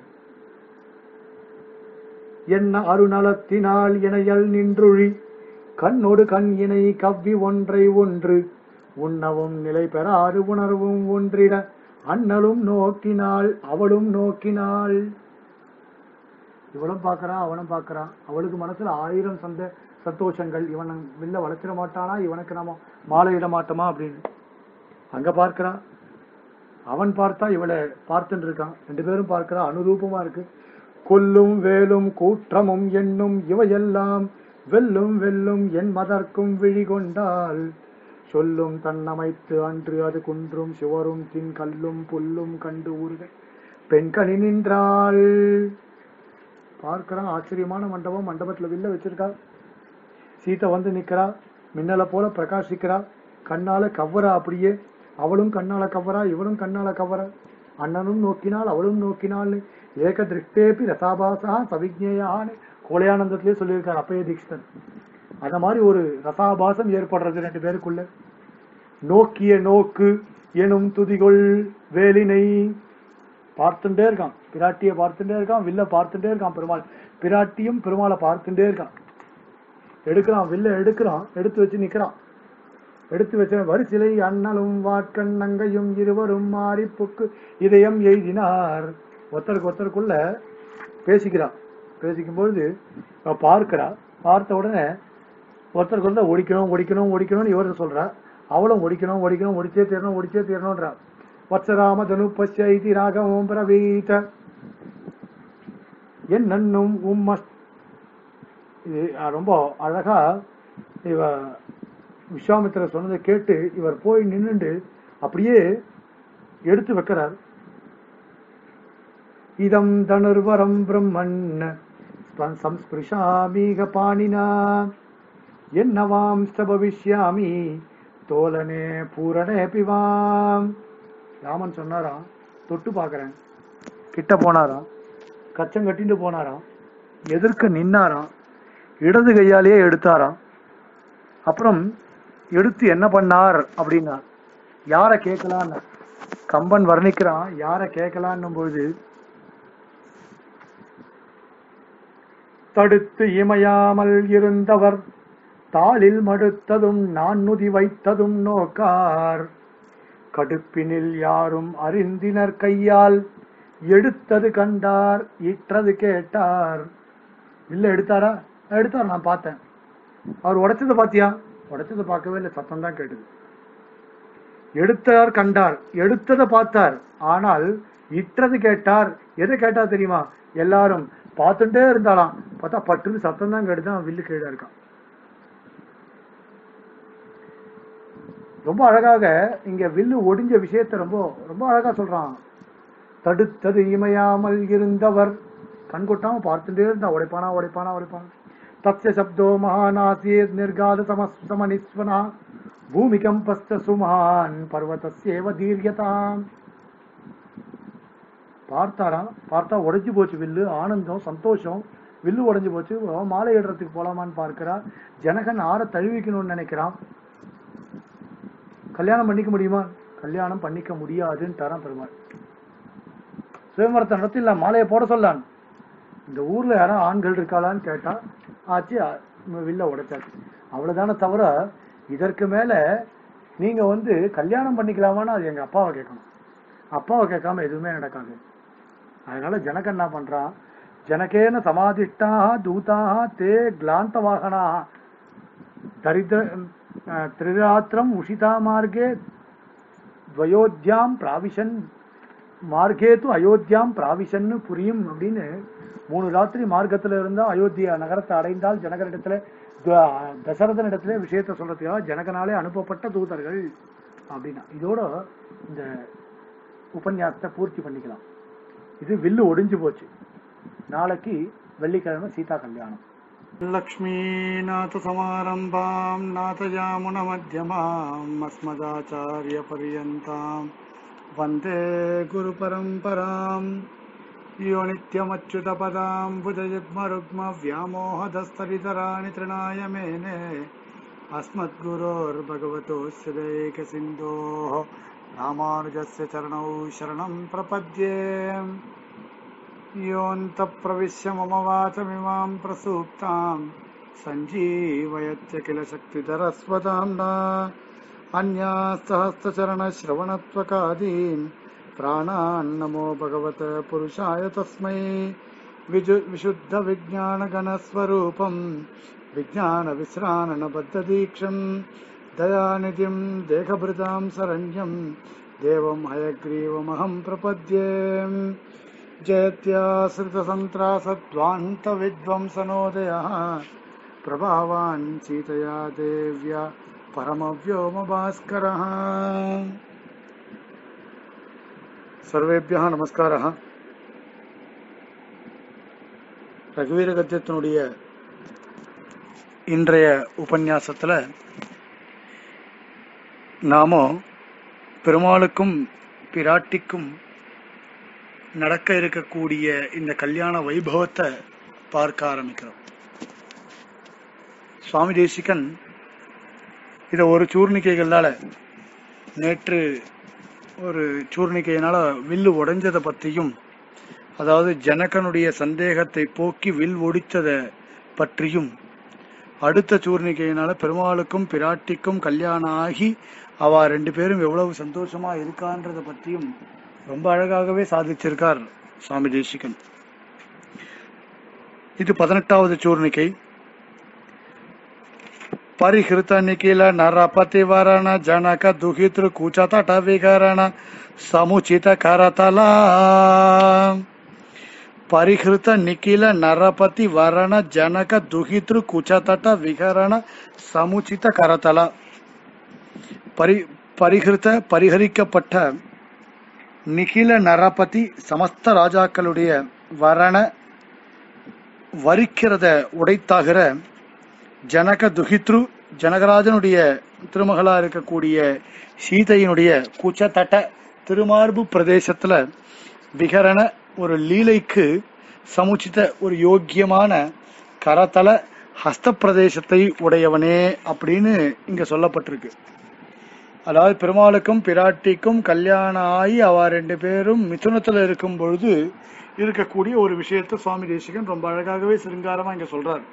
Speaker 1: என்ன அருநலத்தினால் இணையல் நின்றுழி கண்ணோடு கண் இணை கவ்வி ஒன்றை ஒன்று உண்ணவும் நிலை பெறாறு உணர்வும் ஒன்றிட அண்ணலும் நோக்கினாள் அவளும் நோக்கினாள் இவளும் பார்க்கறான் அவனும் பார்க்கறான் அவளுக்கு மனசுல ஆயிரம் சந்த சந்தோஷங்கள் இவன் வில்ல வளர்த்திட மாட்டானா இவனுக்கு நாம மாலையிட மாட்டோமா அப்படின்னு அங்க பார்க்கறான் அவன் பார்த்தா இவளை பார்த்துட்டு இருக்கான் ரெண்டு பேரும் பார்க்கறா அனுரூபமா இருக்கு கொல்லும் வேலும் கூற்றமும் எண்ணும் இவையெல்லாம் வெல்லும் வெல்லும் என் மதர்க்கும் விழி கொண்டால் சொல்லும் தன்னமைத்து அன்று அது குன்றும் சுவரும் தின் கல்லும் புல்லும் கண்டு ஊருக பெண்கணி நின்றாள் பார்க்கறான் ஆச்சரியமான மண்டபம் மண்டபத்துல வில்ல வச்சிருக்கா சீதை வந்து நிக்கிறா மின்னலை போல பிரகாசிக்கிறா கண்ணால கவ்வரா அப்படியே அவளும் கண்ணால கவ்வரா இவளும் கண்ணால கவ்வரா அண்ணனும் நோக்கினாள் அவளும் நோக்கினாள் ஏக திருஷ்டேபி ரசாபாசா சவிஜேயான்னு கோலையானந்தத்திலே சொல்லியிருக்கார் அப்பய தீக்ஷிதன் அந்த மாதிரி ஒரு ரசாபாசம் ஏற்படுறது ரெண்டு பேருக்குள்ள நோக்கிய நோக்கு எனும் துதிகொள் வேலினை பார்த்துட்டே இருக்கான் பிராட்டிய பார்த்துட்டே இருக்கான் வில்ல பார்த்துட்டே இருக்கான் பெருமாள் பிராட்டியும் பெருமாளை பார்த்துட்டே இருக்கான் எடுக்கிறான் வில்ல எடுக்கிறான் எடுத்து வச்சு நிக்கிறான் எடுத்து வச்ச வரிசிலை அண்ணலும் வாட்கண் நங்கையும் இருவரும் மாறி புக்கு இதயம் எய்தினார் ஒருத்தருக்கு ஒருத்தருக்குள்ள பேசிக்கிறான் பேசிக்கும் பொழுது அவ பார்க்கிறா பார்த்த உடனே ஒருத்தருக்கு வந்து ஒடிக்கணும் ஒடிக்கணும் ஒடிக்கணும்னு இவர் சொல்றா அவளும் ஒடிக்கணும் ஒடிக்கணும் ஒடிச்சே தீரணும் ஒடிச்சே தீரணும்ன்றா வத்சராம தனு பசிய இதி ராகவம் பிரவீத என் நன்னும் உம்ம இது அஹ், ரொம்ப அழகா இவ விஸ்வாமித்திரர் சொன்னதை கேட்டு இவர் போய் நின்னுண்டு அப்படியே எடுத்து வைக்கிறார் இதம் தனுர்வரம் பிரம்மன் ஸ்ப- சம்ஸ்பிருஷாமீக பாணினா என்னவாம் பவிஷ்யாமி தோலனே பூரணே பிவாம் ராமன் சொன்னாராம் தொட்டு பார்க்கறேன் கிட்ட போனாராம் கச்சம் கட்டிட்டு போனாராம் எதிர்க்க நின்னாராம் இடது கையாலேயே எடுத்தாராம் அப்புறம் எடுத்து என்ன பண்ணார் அப்படின்னா யாரை கேட்கலான்னு கம்பன் வர்ணிக்கிறான் யாரை கேட்கலான்னும் பொழுது தடுத்து இமையாமல் இருந்தவர் தாளில் மடுத்ததும் நான் நுதி வைத்ததும் நோக்கார் கடுப்பினில் யாரும் அறிந்தினர் கையால் எடுத்தது கண்டார் ஈற்றது கேட்டார் இல்ல எடுத்தாரா எடுத்தார் நான் பார்த்தேன் அவர் உடைச்சதை பாத்தியா உடைச்சதை பார்க்கவே இல்லை சத்தம் தான் கேட்டது எடுத்தார் கண்டார் எடுத்ததை பார்த்தார் ஆனால் இற்றது கேட்டார் எதை கேட்டார் தெரியுமா எல்லாரும் பார்த்துட்டே இருந்தாலாம் பார்த்தா பட்டுன்னு சத்தம் தான் கேட்டுதான் வில்லு கீழே இருக்கான் ரொம்ப அழகாக இங்க வில்லு ஒடிஞ்ச விஷயத்தை ரொம்ப ரொம்ப அழகா சொல்றான் தடுத்தது இமையாமல் இருந்தவர் கண் கொட்டாம பார்த்துட்டே இருந்தா உடைப்பானா உடைப்பானா உடைப்பானா தத்ய சப்தோ மகாநாசியே நிர்காத சமஸ்தமனிஸ்வனா பூமிகம்பஸ்த சுமான் பர்வதஸ்யேவ தீர்யதாம் பார்த்தாரா பார்த்தா உடைஞ்சு போச்சு வில்லு ஆனந்தம் சந்தோஷம் வில்லு உடைஞ்சு போச்சு அவன் மாலை இடுறதுக்கு போலாமான்னு பார்க்கிறா ஜனகன் ஆற தழுவிக்கணும்னு நினைக்கிறான் கல்யாணம் பண்ணிக்க முடியுமா கல்யாணம் பண்ணிக்க முடியாதுன்னு தரான் பெருமாள் சுயமரத்தை நடத்திடலாம் மாலையை போட சொல்லான் இந்த ஊர்ல யாரும் ஆண்கள் இருக்காளான்னு கேட்டா ஆச்சு அ- வில்ல உடைச்சாச்சு அவ்வளவுதானே தவிர இதற்கு மேல நீங்க வந்து கல்யாணம் பண்ணிக்கலாமான்னு அது எங்க அப்பாவை கேட்கணும் அப்பாவை கேட்காம எதுவுமே நடக்காது அதனால ஜனகன் என்ன பண்றான் ஜனகேன சமாதிஷ்டாக தூதாக தே கிளாந்த வாகனாக தரித்திர அஹ், திரிராத்திரம் உஷிதா மார்க்கே துவயோத்யாம் பிராவிஷன் மார்க்கே து அயோத்தியாம் பிராவிஷன்னு புரியும் அப்படின்னு மூணு ராத்திரி மார்க்கத்துல இருந்தா அயோத்தியா நகரத்தை அடைந்தால் ஜனகரிடத்துல த- தசரதனிடத்துல விஷயத்தை சொல்றதுக்காக ஜனகனாலே அனுப்பப்பட்ட தூதர்கள் அப்படின்னா இதோட இந்த உபன்யாசத்தை பூர்த்தி பண்ணிக்கலாம் இது வில்லு ஒடிஞ்சு போச்சு நாளைக்கு வெள்ளிக்கிழமை சீதா கல்யாணம்
Speaker 2: लक्ष्मीनाथसमारम्भाम् नाथयामुनमध्यमाम् अस्मदाचार्यपर्यन्ताम् वन्दे गुरुपरम्पराम् यो नित्यमच्युतपदाम् भुजयुग्मरुग्मव्यामोहदस्तरितराणि तृणाय मेने अस्मद्गुरोर्भगवतोऽस्य दैकसिन्धोः रामानुजस्य चरणौ शरणम् प्रपद्ये योऽन्तप्रविश्य मम वाचमिमाम् प्रसूप्ताम् सञ्जीवयच्च किल शक्तिधरस्वदाम्ना अन्यास्तहस्तचरणश्रवणत्वकादीन् प्राणान्नमो भगवत पुरुषाय तस्मै विजु विशुद्धविज्ञानगणस्वरूपम् विज्ञानविश्राननबद्धदीक्षम् दयानिधिम् देहभृताम् शरण्यम् देवम् हयग्रीवमहम् प्रपद्ये जयत्याश्रितसन्त्रासद्वान्तविद्वंसनोदयः प्रभावान् सीतया देव्या परमव्योमभास्करः சர்வேபியா நமஸ்காரா ரகுவீர கத்தியத்தினுடைய இன்றைய உபன்யாசத்துல நாம பெருமாளுக்கும் பிராட்டிக்கும் நடக்க இருக்கக்கூடிய இந்த கல்யாண வைபவத்தை பார்க்க ஆரம்பிக்கிறோம் சுவாமி தேசிகன் இத ஒரு சூர்ணிக்கைகளால நேற்று ஒரு சூர்ணிக்கையினால வில்லு உடைஞ்சதை பற்றியும் அதாவது ஜனகனுடைய சந்தேகத்தை போக்கி வில் ஒடித்ததை பற்றியும் அடுத்த சூர்ணிக்கையினால பெருமாளுக்கும் பிராட்டிக்கும் கல்யாணம் ஆகி அவ ரெண்டு பேரும் எவ்வளவு சந்தோஷமா இருக்கான்றத பற்றியும் ரொம்ப அழகாகவே சாதிச்சிருக்கார் சுவாமி தேசிகன் இது பதினெட்டாவது சூர்ணிக்கை ಪರಿಹೃತ ನಿಖಿಲ ನರಪತಿವರಣ ಜನಕ ದುಹಿತೃ ಕುಚತಟ ವಿಕರಣ ಸಮುಚಿತ ಕರತಲ ಪರಿಹೃತ ನಿಖಿಲ ನರಪತಿ ವರಣ ಜನಕ ದುಹಿತೃ ಕುಚತಟ ವಿಕರಣ சமுச்சித கரதல பரி பரிகிருத்த பரிகரிக்கப்பட்ட நிகில நரபதி சமஸ்த ராஜாக்களுடைய வரண வரிக்கிறத உடைத்தாகிற ஜனக துஹித்ரு ஜனகராஜனுடைய திருமகளா இருக்கக்கூடிய சீதையினுடைய குச்சத்தட்ட திருமார்பு பிரதேசத்துல விகரண ஒரு லீலைக்கு சமுச்சித ஒரு யோக்கியமான கரதல ஹஸ்த பிரதேசத்தை உடையவனே அப்படின்னு இங்க சொல்லப்பட்டிருக்கு அதாவது பெருமாளுக்கும் பிராட்டிக்கும் கல்யாணம் ஆகி அவ ரெண்டு பேரும் மிதுனத்துல இருக்கும் பொழுது இருக்கக்கூடிய ஒரு விஷயத்தை சுவாமி தேசிகன் ரொம்ப அழகாகவே சிருங்காரமா இங்க சொல்றார்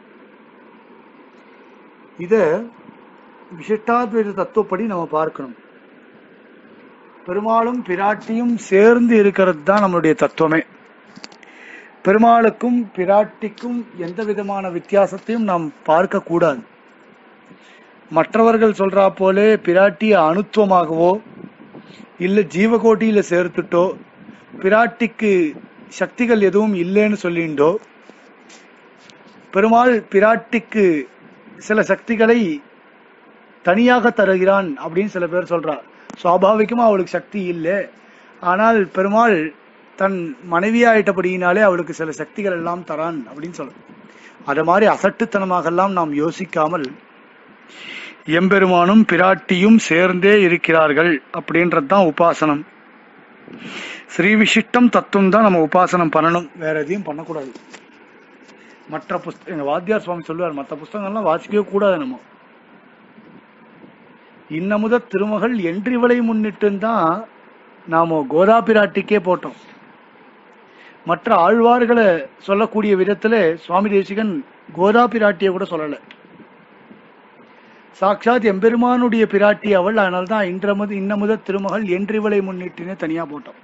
Speaker 2: இத விசிஷ்டாத்வைத தத்துவப்படி நம்ம பார்க்கணும் பெருமாளும் பிராட்டியும் சேர்ந்து இருக்கிறது தான் நம்மளுடைய தத்துவமே பெருமாளுக்கும் பிராட்டிக்கும் எந்த விதமான வித்தியாசத்தையும் நாம் பார்க்க கூடாது மற்றவர்கள் சொல்றா போலே பிராட்டிய அணுத்துவமாகவோ இல்ல ஜீவகோட்டியில சேர்த்துட்டோ பிராட்டிக்கு சக்திகள் எதுவும் இல்லைன்னு சொல்லிண்டோ பெருமாள் பிராட்டிக்கு சில சக்திகளை தனியாக தருகிறான் அப்படின்னு சில பேர் சொல்றார் சுவாபாவிகமா அவளுக்கு சக்தி இல்லை ஆனால் பெருமாள் தன் மனைவியாயிட்டபடியினாலே அவளுக்கு சில சக்திகள் எல்லாம் தரான் அப்படின்னு சொல்ற அது மாதிரி அசட்டுத்தனமாக எல்லாம் நாம் யோசிக்காமல் எம்பெருமானும் பிராட்டியும் சேர்ந்தே இருக்கிறார்கள் அப்படின்றது தான் உபாசனம் ஸ்ரீ விசிஷ்டம் தத்துவம் தான் நம்ம உபாசனம் பண்ணணும் வேற எதையும் பண்ணக்கூடாது மற்ற புஸ்த எங்க வாத்தியார் சுவாமி சொல்லுவார் மற்ற புஸ்தகங்கள்லாம் வாசிக்கவே கூடாது நம்ம இன்னமுத திருமகள் என்றிவளை முன்னிட்டு தான் நாம கோதா பிராட்டிக்கே போட்டோம் மற்ற ஆழ்வார்களை சொல்லக்கூடிய விதத்துல சுவாமி தேசிகன் கோதா பிராட்டியை கூட சொல்லல சாட்சாத் எம்பெருமானுடைய பிராட்டி அவள் அதனால தான் இன்றமுத இன்னமுத திருமகள் என்றிவளை முன்னிட்டுன்னு தனியா போட்டோம்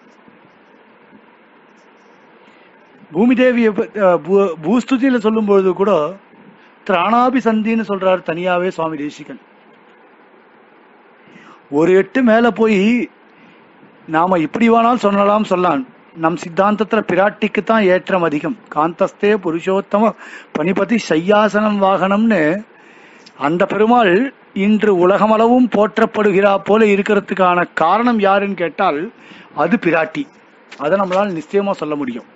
Speaker 2: பூமிதேவியை ப- அஹ் பூ- பூஸ்துதியில சொல்லும் பொழுது கூட திராணாபி சந்தின்னு சொல்றாரு தனியாவே சுவாமி தேசிகன் ஒரு எட்டு மேல போய் நாம இப்படி வேணாலும் சொல்லலாம் சொல்லலாம் நம் சித்தாந்தத்துல பிராட்டிக்கு தான் ஏற்றம் அதிகம் காந்தஸ்தே புருஷோத்தம பணிபதி சையாசனம் வாகனம்னு அந்த பெருமாள் இன்று உலகமளவும் போற்றப்படுகிறா போல இருக்கிறதுக்கான காரணம் யாருன்னு கேட்டால் அது பிராட்டி அதை நம்மளால நிச்சயமா சொல்ல முடியும்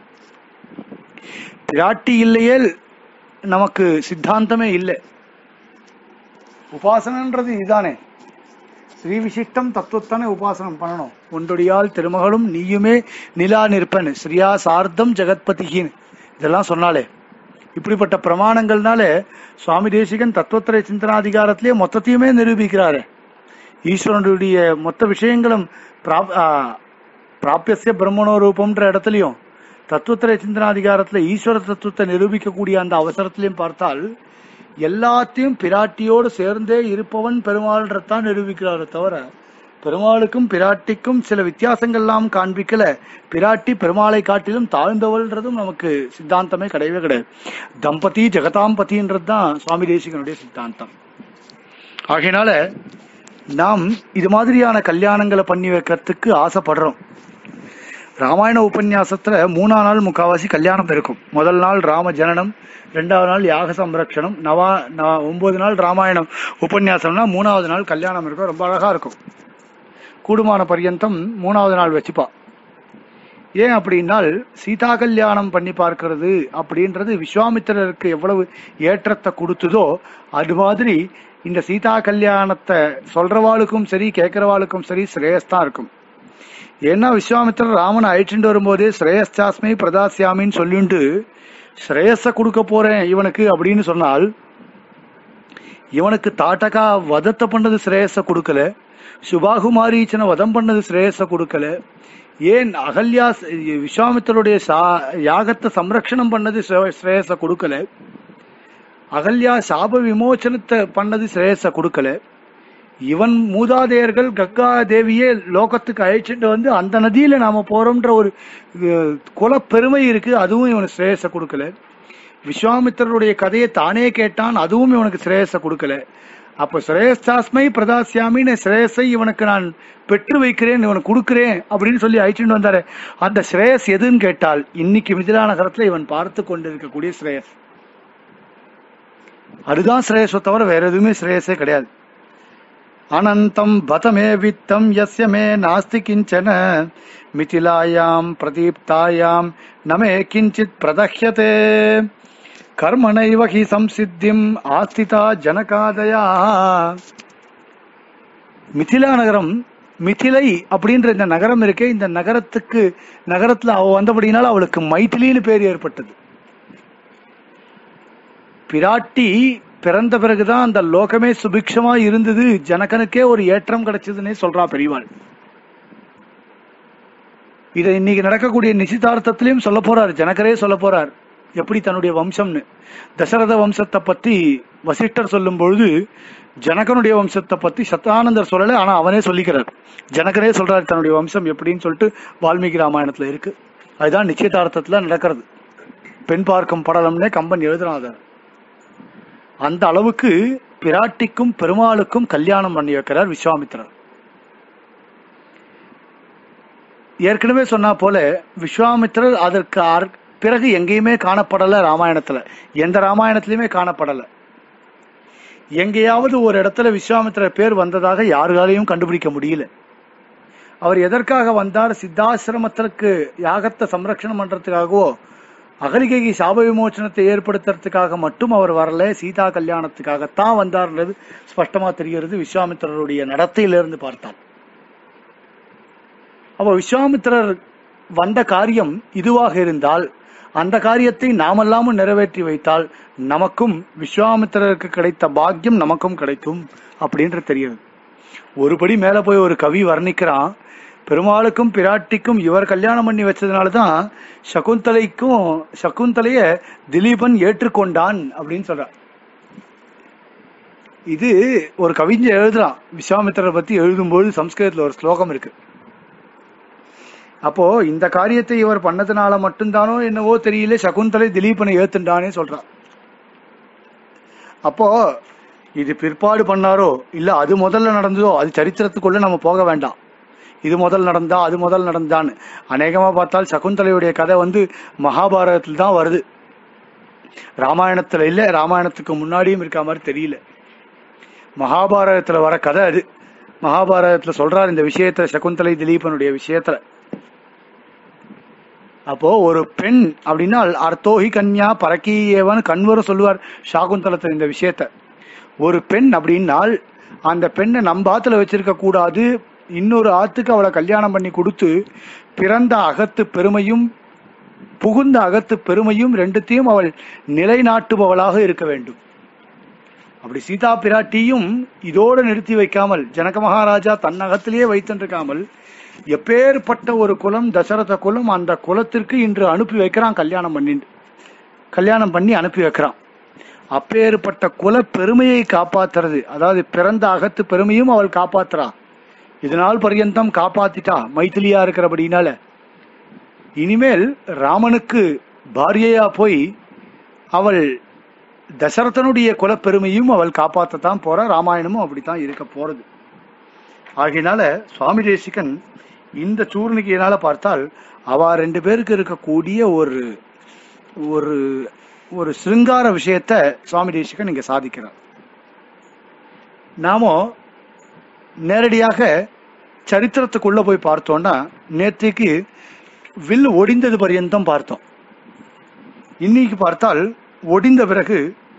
Speaker 2: பிராட்டி இல்லையே நமக்கு சித்தாந்தமே இல்லை உபாசனன்றது இதுதானே ஸ்ரீ விசிஷ்டம் தத்துவத்தானே உபாசனம் பண்ணணும் ஒன்றொடியால் திருமகளும் நீயுமே நிலா நிற்பன் ஸ்ரீயா சார்த்தம் ஜெகத்பதிகின் இதெல்லாம் சொன்னாலே இப்படிப்பட்ட பிரமாணங்கள்னால சுவாமி தேசிகன் தத்துவத்திரை சிந்தனாதிகாரத்திலேயே மொத்தத்தையுமே நிரூபிக்கிறாரு ஈஸ்வரனுடைய மொத்த விஷயங்களும் பிராப்- ஆ, பிராபியசிய பிரம்மணோ ரூபம்ன்ற இடத்துலயும் தத்துவத்திரை சிந்தனாதிகாரத்துல ஈஸ்வர தத்துவத்தை நிரூபிக்கக்கூடிய அந்த அவசரத்திலையும் பார்த்தால் எல்லாத்தையும் பிராட்டியோடு சேர்ந்தே இருப்பவன் பெருமாள்ன்றதான் நிரூபிக்கிறாரே தவிர பெருமாளுக்கும் பிராட்டிக்கும் சில வித்தியாசங்கள்லாம் காண்பிக்கல பிராட்டி பெருமாளை காட்டிலும் தாழ்ந்தவள்ன்றதும் நமக்கு சித்தாந்தமே கிடையவே கிடையாது தம்பதி ஜெகதாம்பதின்றது தான் சுவாமி தேசிகனுடைய சித்தாந்தம் ஆகையினால நாம் இது மாதிரியான கல்யாணங்களை பண்ணி வைக்கிறதுக்கு ஆசைப்படுறோம் ராமாயண உபன்யாசத்துல மூணா நாள் முக்காவாசி கல்யாணம் இருக்கும் முதல் நாள் ராம ஜனனம் ரெண்டாவது நாள் யாக சம்ரக்ஷணம் நவா நவ- ஒன்பது நாள் ராமாயணம் உபன்யாசம்னா மூணாவது நாள் கல்யாணம் இருக்கும் ரொம்ப அழகா இருக்கும் கூடுமான பர்யந்தம் மூணாவது நாள் வச்சுப்பா ஏன் அப்படின்னால் சீதா கல்யாணம் பண்ணி பார்க்கிறது அப்படின்றது விஸ்வாமித்திரருக்கு எவ்வளவு ஏற்றத்தை கொடுத்ததோ அது மாதிரி இந்த சீதா கல்யாணத்தை சொல்றவாளுக்கும் சரி கேட்கிறவாளுக்கும் சரி ஸ்ரேயஸ் தான் இருக்கும் ஏன்னா விஸ்வாமித்திரர் ராமனை அழைச்சிட்டு வரும்போதே ஸ்ரேயஸ்தாஸ்மை பிரதாசியாமின்னு சொல்லிண்டு ஸ்ரேயஸ கொடுக்க போறேன் இவனுக்கு அப்படின்னு சொன்னால் இவனுக்கு தாட்டகா வதத்தை பண்ணது ஸ்ரேயஸ கொடுக்கல சுபாகுமாரீச்சனை வதம் பண்ணது ஸ்ரேயஸ கொடுக்கல ஏன் அகல்யா விஸ்வாமித்தருடைய சா- யாகத்தை சம்ரக்ஷணம் பண்ணது ஸ்ரே- ஸ்ரேயஸ கொடுக்கல அகல்யா சாப விமோசனத்தை பண்ணது ஸ்ரேயஸ கொடுக்கல இவன் மூதாதையர்கள் கங்கா தேவியே லோகத்துக்கு அழைச்சிட்டு வந்து அந்த நதியில நாம போறோம்ன்ற ஒரு அஹ், குலப்பெருமை இருக்கு அதுவும் இவனுக்கு ஸ்ரேயஸ கொடுக்கல விஸ்வாமித்திரருடைய கதையை தானே கேட்டான் அதுவும் இவனுக்கு ஸ்ரேயஸ கொடுக்கல அப்ப ஸ்ரேயஸ்தாஸ்மை பிரதாசியாமின்னு ஸ்ரேயஸை இவனுக்கு நான் பெற்று வைக்கிறேன் இவனுக்கு கொடுக்கிறேன் அப்படின்னு சொல்லி அழைச்சிட்டு வந்தாரு அந்த ஸ்ரேயஸ் எதுன்னு கேட்டால் இன்னைக்கு மிதிலா நகரத்துல இவன் பார்த்து கொண்டிருக்கக்கூடிய ஸ்ரேயஸ் அதுதான் ஸ்ரேயஸை தவிர வேற எதுவுமே ஸ்ரேயஸே கிடையாது அனந்தம் பதமே வித்தம் யஸ்ய மே நாஸ்தி கிஞ்சன மிதிலாயாம் பிரதீப்தாயாம் நமே கிஞ்சித் பிரதஹ்யதே கர்மணைவ ஹி சம்சித்திம் ஆஸ்திதா ஜனகாதயா மிதிலா நகரம் மிதிலை அப்படின்ற இந்த நகரம் இருக்கே இந்த நகரத்துக்கு நகரத்துல அவ வந்தபடினால அவளுக்கு மைதிலின்னு பேர் ஏற்பட்டது பிராட்டி பிறந்த பிறகுதான் அந்த லோகமே சுபிக்ஷமா இருந்தது ஜனகனுக்கே ஒரு ஏற்றம் கிடைச்சதுன்னே சொல்றா பெரியவாள் இதை இன்னைக்கு நடக்கக்கூடிய நிச்சயதார்த்தத்திலையும் சொல்ல போறார் ஜனகரே சொல்ல போறார் எப்படி தன்னுடைய வம்சம்னு தசரத வம்சத்தை பத்தி வசிஷ்டர் சொல்லும் பொழுது ஜனகனுடைய வம்சத்தை பத்தி சத்தானந்தர் சொல்லல ஆனா அவனே சொல்லிக்கிறார் ஜனகரே சொல்றார் தன்னுடைய வம்சம் எப்படின்னு சொல்லிட்டு வால்மீகி ராமாயணத்துல இருக்கு அதுதான் நிச்சயதார்த்தத்துல நடக்கிறது பெண் பார்க்கும் படலம்னே கம்பன் எழுதுறான் அதை அந்த அளவுக்கு பிராட்டிக்கும் பெருமாளுக்கும் கல்யாணம் பண்ணி வைக்கிறார் விஸ்வாமித்திரர் ஏற்கனவே சொன்னா போல விஸ்வாமித்திரர் அதற்கு அர்- பிறகு எங்கேயுமே காணப்படல ராமாயணத்துல எந்த ராமாயணத்திலயுமே காணப்படல எங்கேயாவது ஒரு இடத்துல விஸ்வாமித்திரர் பேர் வந்ததாக யாராலையும் கண்டுபிடிக்க முடியல அவர் எதற்காக வந்தார் சித்தாசிரமத்திற்கு யாகத்தை சம்ரக்ஷணம் பண்றதுக்காகவோ அகலிகைக்கு சாப விமோசனத்தை ஏற்படுத்துறதுக்காக மட்டும் அவர் வரல சீதா கல்யாணத்துக்காகத்தான் வந்தார்ன்றது ஸ்பஷ்டமா தெரிகிறது விஸ்வாமித்திரருடைய நடத்தையிலிருந்து பார்த்தால் அப்போ விஸ்வாமித்திரர் வந்த காரியம் இதுவாக இருந்தால் அந்த காரியத்தை நாமெல்லாமும் நிறைவேற்றி வைத்தால் நமக்கும் விஸ்வாமித்திரருக்கு கிடைத்த பாக்கியம் நமக்கும் கிடைக்கும் அப்படின்றது தெரியுது ஒருபடி மேல போய் ஒரு கவி வர்ணிக்கிறான் பெருமாளுக்கும் பிராட்டிக்கும் இவர் கல்யாணம் பண்ணி வச்சதுனால தான் சகுந்தலைக்கும் சகுந்தலைய திலீபன் ஏற்றுக்கொண்டான் அப்படின்னு சொல்றான் இது ஒரு கவிஞர் எழுதுறான் விஸ்வாமித்திரரை பத்தி எழுதும்போது சம்ஸ்கிருதத்துல ஒரு ஸ்லோகம் இருக்கு அப்போ இந்த காரியத்தை இவர் பண்ணதுனால மட்டும்தானோ என்னவோ தெரியல சகுந்தலை திலீபனை ஏத்துண்டானே சொல்றான் அப்போ இது பிற்பாடு பண்ணாரோ இல்ல அது முதல்ல நடந்ததோ அது சரித்திரத்துக்குள்ள நம்ம போக வேண்டாம் இது முதல் நடந்தா அது முதல் நடந்தான்னு அநேகமா பார்த்தால் சகுந்தலையுடைய கதை வந்து மகாபாரதத்தில் தான் வருது ராமாயணத்துல இல்ல ராமாயணத்துக்கு முன்னாடியும் இருக்க மாதிரி தெரியல மகாபாரதத்துல வர கதை அது மகாபாரதத்துல சொல்றார் இந்த விஷயத்துல சகுந்தலை திலீபனுடைய விஷயத்துல அப்போ ஒரு பெண் அப்படின்னா அர்த்தோஹி கன்யா பரக்கீயவன் கண்வரும் சொல்லுவார் சாகுந்தலத்துல இந்த விஷயத்த ஒரு பெண் அப்படின்னால் அந்த பெண்ணை நம்ம ஆத்துல வச்சிருக்க கூடாது இன்னொரு ஆத்துக்கு அவளை கல்யாணம் பண்ணி கொடுத்து பிறந்த அகத்து பெருமையும் புகுந்த அகத்து பெருமையும் ரெண்டுத்தையும் அவள் நிலைநாட்டுபவளாக இருக்க வேண்டும் அப்படி சீதா பிராட்டியும் இதோடு நிறுத்தி வைக்காமல் ஜனக மகாராஜா தன் அகத்திலேயே வைத்திருக்காமல் எப்பேற்பட்ட ஒரு குலம் தசரத குலம் அந்த குலத்திற்கு இன்று அனுப்பி வைக்கிறான் கல்யாணம் பண்ணி கல்யாணம் பண்ணி அனுப்பி வைக்கிறான் அப்பேற்பட்ட குல பெருமையை காப்பாத்துறது அதாவது பிறந்த அகத்து பெருமையும் அவள் காப்பாத்துறா இதனால் பர்யந்தம் காப்பாத்திட்டா மைத்திலியா இருக்கிறபடினால இனிமேல் ராமனுக்கு பாரியையா போய் அவள் தசரதனுடைய குலப்பெருமையும் அவள் காப்பாற்றத்தான் போறா ராமாயணமும் அப்படித்தான் இருக்க போறது ஆகையினால சுவாமி தேசிகன் இந்த சூர்ணிகையினால பார்த்தால் அவ ரெண்டு பேருக்கு இருக்கக்கூடிய ஒரு ஒரு ஒரு சிருங்கார விஷயத்த சுவாமி தேசிகன் இங்க சாதிக்கிறார் நாமோ நேரடியாக சரித்திரத்துக்குள்ள போய் பார்த்தோம்னா நேற்றுக்கு வில் ஒடிந்தது பர்யந்தம் பார்த்தோம் இன்னைக்கு பார்த்தால் ஒடிந்த பிறகு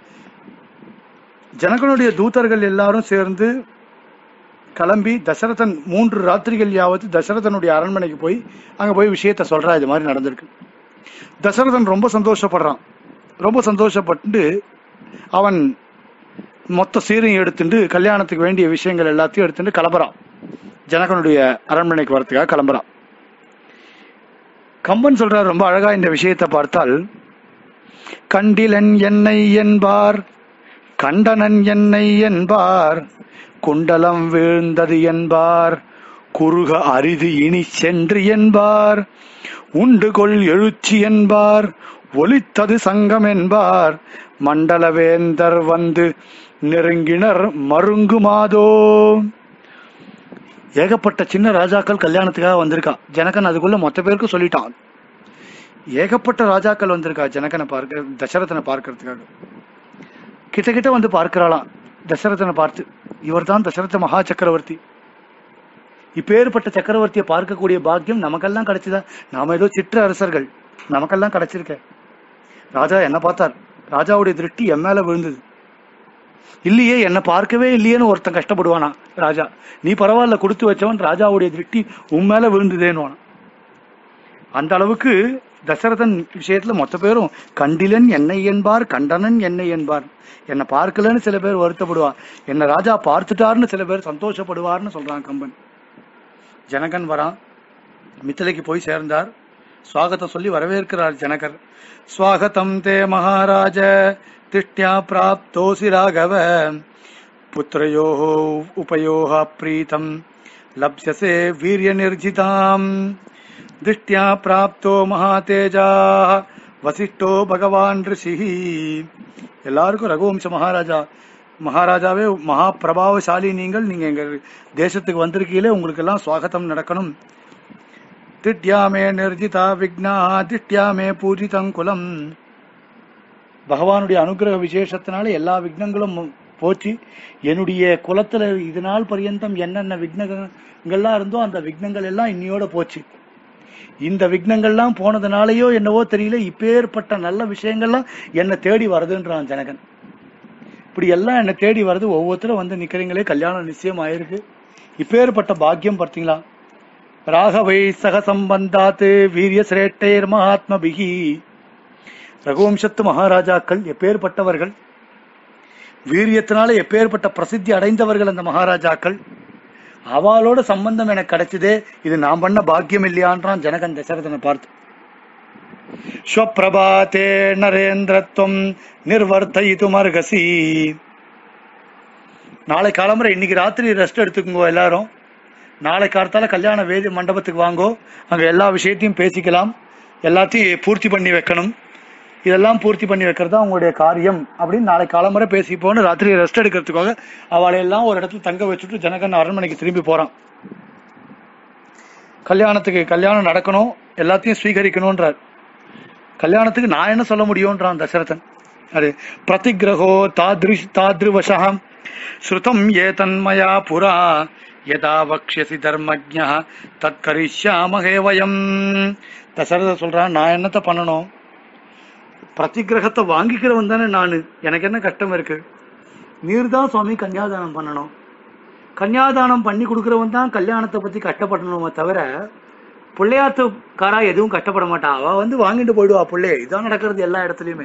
Speaker 2: ஜனகனுடைய தூதர்கள் எல்லாரும் சேர்ந்து கிளம்பி தசரதன் மூன்று ராத்திரிகள் யாவது தசரதனுடைய அரண்மனைக்கு போய் அங்க போய் விஷயத்த சொல்றா இது மாதிரி நடந்திருக்கு தசரதன் ரொம்ப சந்தோஷப்படுறான் ரொம்ப சந்தோஷப்பட்டு அவன் மொத்த சீரையும் எடுத்துட்டு கல்யாணத்துக்கு வேண்டிய விஷயங்கள் எல்லாத்தையும் எடுத்துட்டு கிளம்புறான் ஜனகனுடைய அரண்மனைக்கு வரத்துக்காக கிளம்புறான் கம்பன் சொல்றார் ரொம்ப அழகா இந்த விஷயத்தை பார்த்தால் கண்டிலன் என்னை என்பார் கண்டனன் என்னை என்பார் குண்டலம் வீழ்ந்தது என்பார் குறுக அரிது இனி சென்று என்பார் உண்டு கொள் எழுச்சி என்பார் ஒலித்தது சங்கம் என்பார் மண்டலவேந்தர் வந்து நெருங்கினர் மருங்குமாதோ ஏகப்பட்ட சின்ன ராஜாக்கள் கல்யாணத்துக்காக வந்திருக்கா ஜனகன் அதுக்குள்ள மொத்த பேருக்கும் சொல்லிட்டான் ஏகப்பட்ட ராஜாக்கள் வந்திருக்கா ஜனகனை பார்க்க தசரதனை பார்க்கறதுக்காக கிட்ட கிட்ட வந்து பார்க்கிறாளாம் தசரதனை பார்த்து இவர்தான் தசரத மகா சக்கரவர்த்தி இப்பேற்பட்ட சக்கரவர்த்தியை பார்க்கக்கூடிய பாக்கியம் நமக்கெல்லாம் கிடைச்சதா நாம ஏதோ சிற்ற அரசர்கள் நமக்கெல்லாம் கிடைச்சிருக்க ராஜா என்ன பார்த்தார் ராஜாவுடைய திருஷ்டி என் மேல விழுந்தது இல்லையே என்னை பார்க்கவே இல்லையேன்னு ஒருத்தன் கஷ்டப்படுவானா ராஜா நீ பரவாயில்ல கொடுத்து வச்சவன் ராஜாவுடைய திருஷ்டி உன் மேல விழுந்ததேன்னு அந்த அளவுக்கு தசரதன் விஷயத்துல மொத்த பேரும் கண்டிலன் என்னை என்பார் கண்டனன் என்னை என்பார் என்னை பார்க்கலன்னு சில பேர் வருத்தப்படுவா என்ன ராஜா பார்த்துட்டாருன்னு சில பேர் சந்தோஷப்படுவார்னு சொல்றான் கம்பன் ஜனகன் வரான் மித்திலைக்கு போய் சேர்ந்தார் சுவாகத்தம் சொல்லி வரவேற்கிறார் ஜனகர் ஸ்வாகதம் தே மகாராஜ திஷ்டியா பிராப்தோசி ராகவ புத்திரயோ உபயோக பிரீதம் லப்யசே வீரிய நிர்ஜிதாம் திருஷ்டியா பிராப்தோ மகாதேஜா வசிஷ்டோ பகவான் ரிஷிஹி எல்லாருக்கும் ரகுவம்ச மகாராஜா மகாராஜாவே மகா பிரபாவசாலி நீங்கள் நீங்க எங்க தேசத்துக்கு வந்திருக்கீங்களே உங்களுக்கு எல்லாம் சுவாகத்தம் நடக்கணும் திட்யாமே நிர்ஜிதா விக்னா திட்யாமே பூஜிதம் குலம் பகவானுடைய அனுகிரக விசேஷத்தினால எல்லா விக்னங்களும் போச்சு என்னுடைய குலத்துல இது நாள் பர்யந்தம் என்னென்ன விக்னங்கள்லாம் இருந்தோ அந்த விக்னங்கள் எல்லாம் இன்னியோட போச்சு இந்த விக்னங்கள்லாம் போனதுனாலயோ என்னவோ தெரியல இப்பேற்பட்ட நல்ல விஷயங்கள்லாம் என்னை தேடி வருதுன்றான் ஜனகன் இப்படி எல்லாம் என்னை தேடி வருது ஒவ்வொருத்தரும் வந்து நிக்கிறீங்களே கல்யாணம் நிச்சயம் ஆயிருக்கு இப்பேற்பட்ட பாக்கியம் பார்த்தீங்களா ராகவை சக சம்பந்தாத்து வீரிய சிரேட்டையர் மகாத்மபிகி ரகுவம்சத்து மகாராஜாக்கள் எப்பேற்பட்டவர்கள் வீரியத்தினால எப்பேற்பட்ட பிரசித்தி அடைந்தவர்கள் அந்த மகாராஜாக்கள் அவளோட சம்பந்தம் எனக்கு கிடைச்சதே இது நான் பண்ண பாக்கியம் இல்லையான்றான் ஜனகன் தசரதனை பார்த்து ஸ்வப்பிரபாத்தே நரேந்திரத்துவம் நிர்வர்த்தயிதுமர்கசி நாளை காலம்பரை இன்னைக்கு ராத்திரி ரெஸ்ட் எடுத்துக்கோங்க எல்லாரும் நாளை காலத்தால கல்யாண வேதி மண்டபத்துக்கு வாங்கோ அங்க எல்லா விஷயத்தையும் பேசிக்கலாம் எல்லாத்தையும் பூர்த்தி பண்ணி வைக்கணும் இதெல்லாம் பூர்த்தி பண்ணி வைக்கிறது தான் உங்களுடைய காரியம் அப்படின்னு நாளை காலம்பரை பேசிப்போன்னு ராத்திரி ரெஸ்ட் எடுக்கிறதுக்காக அவளை எல்லாம் ஒரு இடத்துல தங்க வச்சுட்டு ஜனகன் அரண்மனைக்கு திரும்பி போறான் கல்யாணத்துக்கு கல்யாணம் நடக்கணும் எல்லாத்தையும் ஸ்வீகரிக்கணும்ன்றார் கல்யாணத்துக்கு நான் என்ன சொல்ல முடியும்ன்றான் தசரதன் அது பிரதிகிரகோ தாத்ருஷ் தாத்ருவசம் ஸ்ருதம் ஏதன்மயா புரா யதா வக்ஷசி தர்மஜ்ஞா தத் கரிஷ்யாமகே வயம் தசரத சொல்றான் நான் என்னத்த பண்ணணும் பிரதிகிரகத்தை வாங்கிக்கிறவன் தானே நானு எனக்கு என்ன கஷ்டம் இருக்கு நீர் தான் சுவாமி கன்னியாதானம் பண்ணணும் கன்னியாதானம் பண்ணி கொடுக்கறவன் தான் கல்யாணத்தை பத்தி கஷ்டப்படணுமே தவிர பிள்ளையாத்துக்காரா எதுவும் கஷ்டப்பட மாட்டா அவ வந்து வாங்கிட்டு போயிடுவா பிள்ளைய இதான் நடக்கிறது எல்லா இடத்துலயுமே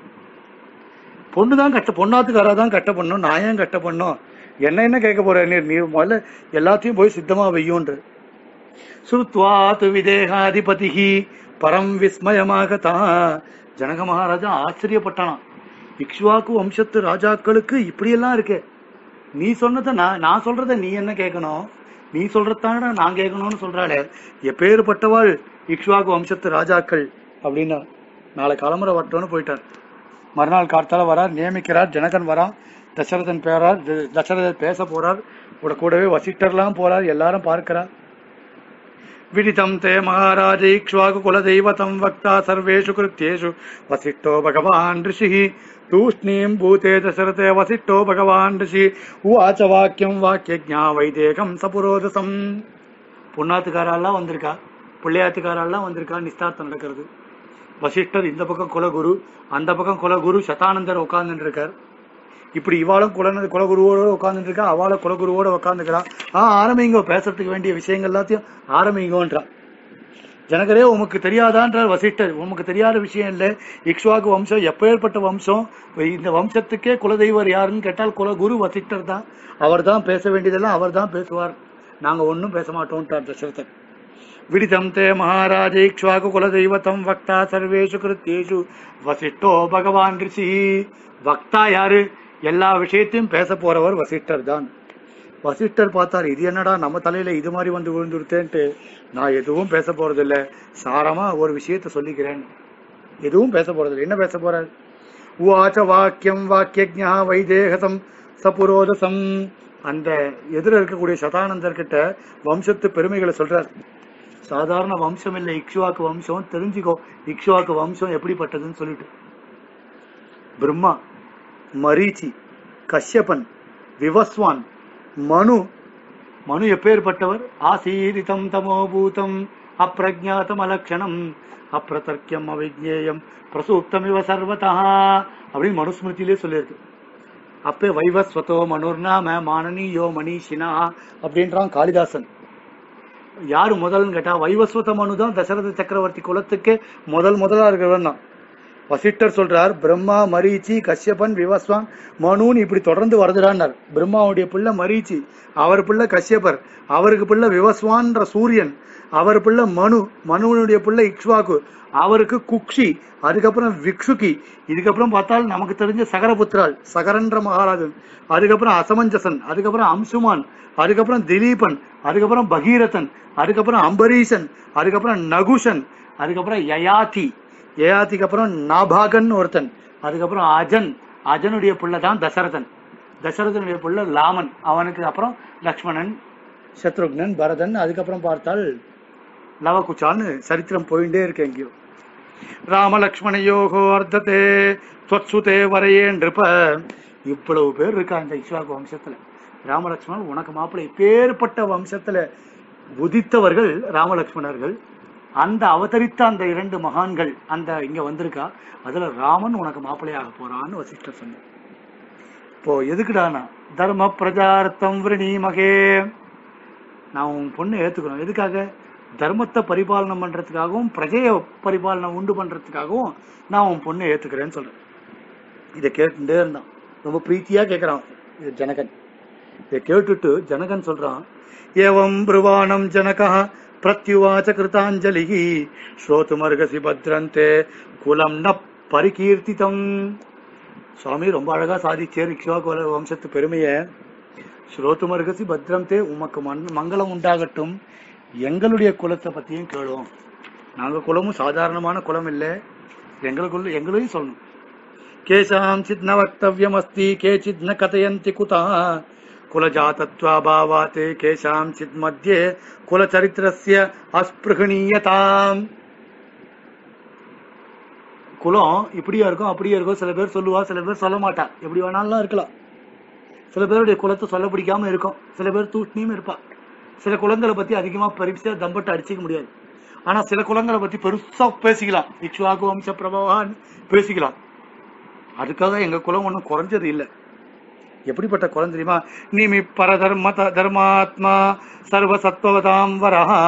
Speaker 2: பொண்ணு தான் கஷ்ட பொண்ணாத்துக்காரா தான் கஷ்டப்படணும் நான் ஏன் கஷ்டப்படணும் என்ன என்ன கேட்க போற நீர் நீர் முதல்ல எல்லாத்தையும் போய் சித்தமா வையும்ன்ற சுத்வாத்து விதேகாதிபதிகி பரம் விஸ்மயமாக தான் ஜனக மகாராஜா ஆச்சரியப்பட்டானாம் இக்ஷ்வாக்கு வம்சத்து ராஜாக்களுக்கு இப்படியெல்லாம் இருக்கு நீ சொன்னதை நான் நான் சொல்றத நீ என்ன கேட்கணும் நீ சொல்றதான நான் கேட்கணும்னு சொல்றாளே எப்பேற்பட்டவாள் இக்ஷ்வாக்கு வம்சத்து ராஜாக்கள் அப்படின்னா நாளை கிளம்புற வட்டோன்னு போயிட்டார் மறுநாள் கார்த்தால வரார் நியமிக்கிறார் ஜனகன் வரான் தசரதன் பேரார் த- தசரதர் பேச போறார் கூட கூடவே வசிட்டர்லாம் போறார் எல்லாரும் பார்க்கிறார் विदितं ते महाराज इक्ष्वाकुकुलदैवतं वक्ता सर्वेषु कृत्येषु वसिष्ठो भगवान् ऋषिः तूष्णीं भूते दशरथे वसिष्ठो भगवान् ऋषि उवाच वाक्यं वाक्यज्ञा वैदेकं सपुरोदसम् பொண்ணாத்துக்காரெல்லாம் வந்திருக்கா பிள்ளையாத்துக்காரெல்லாம் வந்திருக்கா நிஸ்தார்த்தம் நடக்கிறது வசிஷ்டர் இந்த பக்கம் குலகுரு அந்த பக்கம் குலகுரு சதானந்தர் உட்கார்ந்துட்டு இருக்கார் இப்படி இவாளும் குல குலகுருவோட உட்கார்ந்துட்டு இருக்கா அவளும் குலகுருவோட உட்காந்துக்கிறா ஆ ஆரம்பிங்க பேசுறதுக்கு வேண்டிய விஷயங்கள் எல்லாத்தையும் ஆரம்பிங்கன்றா ஜனகரே உமக்கு தெரியாதான்றார் வசிஷ்டர் உமக்கு தெரியாத விஷயம் இல்லை இக்ஷ்வாகு வம்சம் எப்பேற்பட்ட வம்சம் இந்த வம்சத்துக்கே குலதெய்வர் யாருன்னு கேட்டால் குலகுரு வசிஷ்டர் தான் அவர் தான் பேச வேண்டியதெல்லாம் அவர் தான் பேசுவார் நாங்க ஒன்றும் பேச மாட்டோம்ட்டார் தசரதர் விடிதம் தே மகாராஜ இக்ஷ்வாகு குலதெய்வத்தம் வக்தா சர்வேஷு கிருத்தியேஷு வசிஷ்டோ பகவான் ரிஷி வக்தா யாரு எல்லா விஷயத்தையும் பேச போறவர் வசிஷ்டர் தான் வசிஷ்டர் பார்த்தார் இது என்னடா நம்ம தலையில இது மாதிரி வந்து விழுந்துருத்தேன்ட்டு நான் எதுவும் பேச போறதில்ல சாரமா ஒரு விஷயத்த சொல்லிக்கிறேன் எதுவும் பேச போறதில்ல என்ன பேச போறார் உவாச்ச வாக்கியம் வாக்கியஜா வைதேகசம் சபுரோதசம் அந்த எதிர இருக்கக்கூடிய சதானந்தர் கிட்ட வம்சத்து பெருமைகளை சொல்றார் சாதாரண வம்சம் இல்லை இக்ஷுவாக்கு வம்சம் தெரிஞ்சுக்கோ இக்ஷுவாக்கு வம்சம் எப்படிப்பட்டதுன்னு சொல்லிட்டு பிரம்மா மரீச்சி கஷ்யபன் விவஸ்வான் மனு மனு எப்பேற்பட்டவர் ஆசீரிதம் தமோபூதம் அப்பிரஜாத்தம் அலக்ஷணம் அப்பிரதர்க்கியம் அவிஜேயம் பிரசூப்தம் இவ சர்வதா அப்படின்னு மனுஸ்மிருதியிலே சொல்லியிருக்கு அப்பே வைவஸ்வதோ மனுர்நாம மானனியோ மணிஷினா அப்படின்றான் காளிதாசன் யாரு முதல்னு கேட்டா வைவஸ்வத மனு தான் தசரத சக்கரவர்த்தி குலத்துக்கு முதல் முதலா இருக்கிறவன் தான் வசிஷ்டர் சொல்றார் பிரம்மா மரீச்சி கஷ்யபன் விவஸ்வான் மனுன்னு இப்படி தொடர்ந்து வருதுடான்னார் பிரம்மாவுடைய பிள்ளை மரீச்சி அவர் பிள்ளை கஷ்யபர் அவருக்கு பிள்ளை விவஸ்வான்ற சூரியன் அவர் பிள்ளை மனு மனுவனுடைய பிள்ளை இக்ஷ்வாக்கு அவருக்கு குக்ஷி அதுக்கப்புறம் விக்ஷுகி இதுக்கப்புறம் பார்த்தால் நமக்கு தெரிஞ்ச சகரபுத்திரால் சகரன்ற மகாராஜன் அதுக்கப்புறம் அசமஞ்சசன் அதுக்கப்புறம் அம்சுமான் அதுக்கப்புறம் திலீபன் அதுக்கப்புறம் பகீரதன் அதுக்கப்புறம் அம்பரீஷன் அதுக்கப்புறம் நகுஷன் அதுக்கப்புறம் யயாதி யயாதிக்கு அப்புறம் நாபாகன் ஒருத்தன் அதுக்கப்புறம் அஜன் அஜனுடைய பிள்ளை தான் தசரதன் தசரதனுடைய பிள்ளை லாமன் அவனுக்கு அப்புறம் லக்ஷ்மணன் சத்ருக்னன் பரதன் அதுக்கப்புறம் பார்த்தால் லவகுச்சான்னு சரித்திரம் போயிட்டே இருக்கு எங்கேயோ ராமலக்ஷ்மணயோகோ அர்த்தத்தே தொத்சுதே வரையே நிருப இவ்வளவு பேர் இருக்கா இந்த இக்ஷ்வாகு வம்சத்துல ராமலக்ஷ்மணன் உனக்கு மாப்பிள்ளை பேர்பட்ட வம்சத்துல உதித்தவர்கள் ராமலக்ஷ்மணர்கள் அந்த அவதரித்த அந்த இரண்டு மகான்கள் அந்த இங்க வந்திருக்கா அதுல ராமன் உனக்கு மாப்பிள்ளையாக போறான்னு வசிஷ்டர் சொன்னார் இப்போ எதுக்குடானா தர்ம பிரஜார்த்தம் விரணீமகே நான் உன் பொண்ணு ஏத்துக்கணும் எதுக்காக தர்மத்தை பரிபாலனம் பண்றதுக்காகவும் பிரஜைய பரிபாலனம் உண்டு பண்றதுக்காகவும் நான் உன் பொண்ணை ஏத்துக்கிறேன்னு சொல்றேன் இதை கேட்டுட்டே இருந்தான் ரொம்ப பிரீத்தியா கேட்கறான் இது ஜனகன் இதை கேட்டுட்டு ஜனகன் சொல்றான் ஏவம் பிருவாணம் ஜனகா பிரத்யுவாச்ச கிருதாஞ்சலி ஸ்ரோதுமர்கசி பத்ரந்தே குலம் ந பரிகீர்த்திதம் சுவாமி ரொம்ப அழகா சாதிச்சேர் இக்ஷுவாக்கு வம்சத்து பெருமையை ஸ்ரோத்துமர்கசி பத்ரந்தே உமக்கு மண் மங்களம் உண்டாகட்டும் எங்களுடைய குலத்தை பத்தியும் கேளுவோம் நாங்க குலமும் சாதாரணமான குலம் இல்லை எங்களுக்குள்ள எங்களையும் சொல்லணும் கேசாம் சித் ந வக்தவியம் அஸ்தி கேச்சித் ந கதயந்தி குதா குலஜாதத்வாபாவாத் கேசாம் சித் மத்தியே குலச்சரித்திரஸ்ய அஸ்பிருகணீயதாம் குலம் இப்படியா இருக்கும் அப்படியே இருக்கும் சில பேர் சொல்லுவா சில பேர் சொல்ல மாட்டா எப்படி வேணாலும் இருக்கலாம் சில பேருடைய குலத்தை சொல்ல பிடிக்காம இருக்கும் சில பேர் தூஷ்ணியும் இருப்பா சில குலங்களை பத்தி அதிகமா பெருசா தம்பட்டு அடிச்சுக்க முடியாது ஆனா சில குலங்களை பத்தி பெருசா பேசிக்கலாம் இக்ஷுவாகு வம்ச பிரபவான் பேசிக்கலாம் அதுக்காக எங்க குலம் ஒண்ணும் குறைஞ்சது இல்லை எப்படிப்பட்ட குலம் தெரியுமா நிமி பரதர்ம த- தர்மாத்மா சர்வ சத்வதாம் வரஹா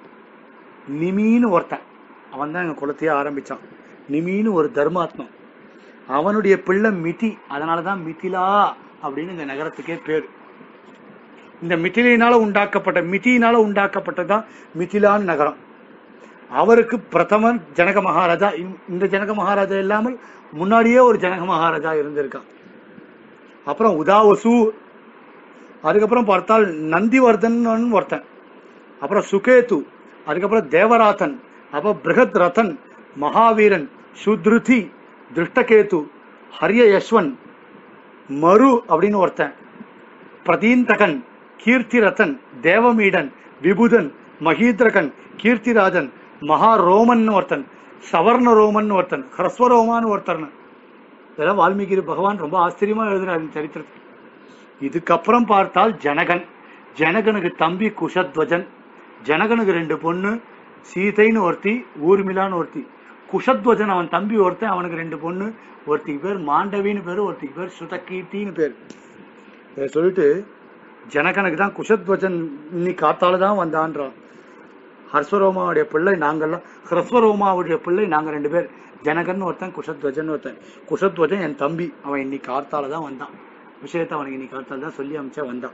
Speaker 2: நிமின்னு ஒருத்தன் அவன் தான் எங்க குலத்தையே ஆரம்பிச்சான் நிமின்னு ஒரு தர்மாத்மா அவனுடைய பிள்ளை மிதி அதனாலதான் மிதிலா அப்படின்னு இந்த நகரத்துக்கே பேர் இந்த மிதிலினால உண்டாக்கப்பட்ட மிதியினால உண்டாக்கப்பட்டதுதான் மிதிலான்னு நகரம் அவருக்கு பிரதமன் ஜனக மகாராஜா இந்த- இந்த ஜனக மகாராஜா இல்லாமல் முன்னாடியே ஒரு ஜனக மகாராஜா இருந்திருக்கான் அப்புறம் உதாவசு அதுக்கப்புறம் பார்த்தால் நந்திவர்தன் ஒருத்தன் அப்புறம் சுகேது அதுக்கப்புறம் தேவராதன் அப்புறம் பிருகத் ரதன் மகாவீரன் சுத்ருதி திருஷ்டகேது ஹரிய யஸ்வன் மரு அப்படின்னு ஒருத்தன் பிரதீந்தகன் கீர்த்திரதன் தேவமீடன் விபுதன் மகீந்திரகன் கீர்த்திராஜன் மகாரோமன் ஒருத்தன் சவர்ண ரோமன் ஒருத்தன் ஹ்ரஸ்வரோமான்னு ஒருத்தன் இதெல்லாம் வால்மீகி பகவான் ரொம்ப ஆச்சரியமா எழுதுறாரு இந்த சரித்திரத்தை இதுக்கப்புறம் பார்த்தால் ஜனகன் ஜனகனுக்கு தம்பி குஷத்வஜன் ஜனகனுக்கு ரெண்டு பொண்ணு சீதைன்னு ஒருத்தி ஊர்மிளான்னு ஒருத்தி குஷத்வஜன் அவன் தம்பி ஒருத்தன் அவனுக்கு ரெண்டு பொண்ணு ஒருத்திக்கு பேர் மாண்டவின்னு பேரு ஒருத்திக்கு பேர் சுதகீர்த்தின்னு பேர் இதை சொல்லிட்டு ஜனகனுக்கு தான் குஷத்வஜன் இன்னைக்கு காத்தால தான் வந்தான்றான் ஹர்ஸ்வரோமாவுடைய பிள்ளை நாங்கெல்லாம் ஹ்ரஸ்வரோமாவுடைய பிள்ளை நாங்க ரெண்டு பேர் ஜனகன் ஒருத்தன் குஷத்வஜன் ஒருத்தன் குஷத்வஜன் என் தம்பி அவன் இன்னைக்கு காத்தால தான் வந்தான் விஷயத்தை அவனுக்கு இன்னைக்கு காத்தால தான் சொல்லி அமைச்சா வந்தான்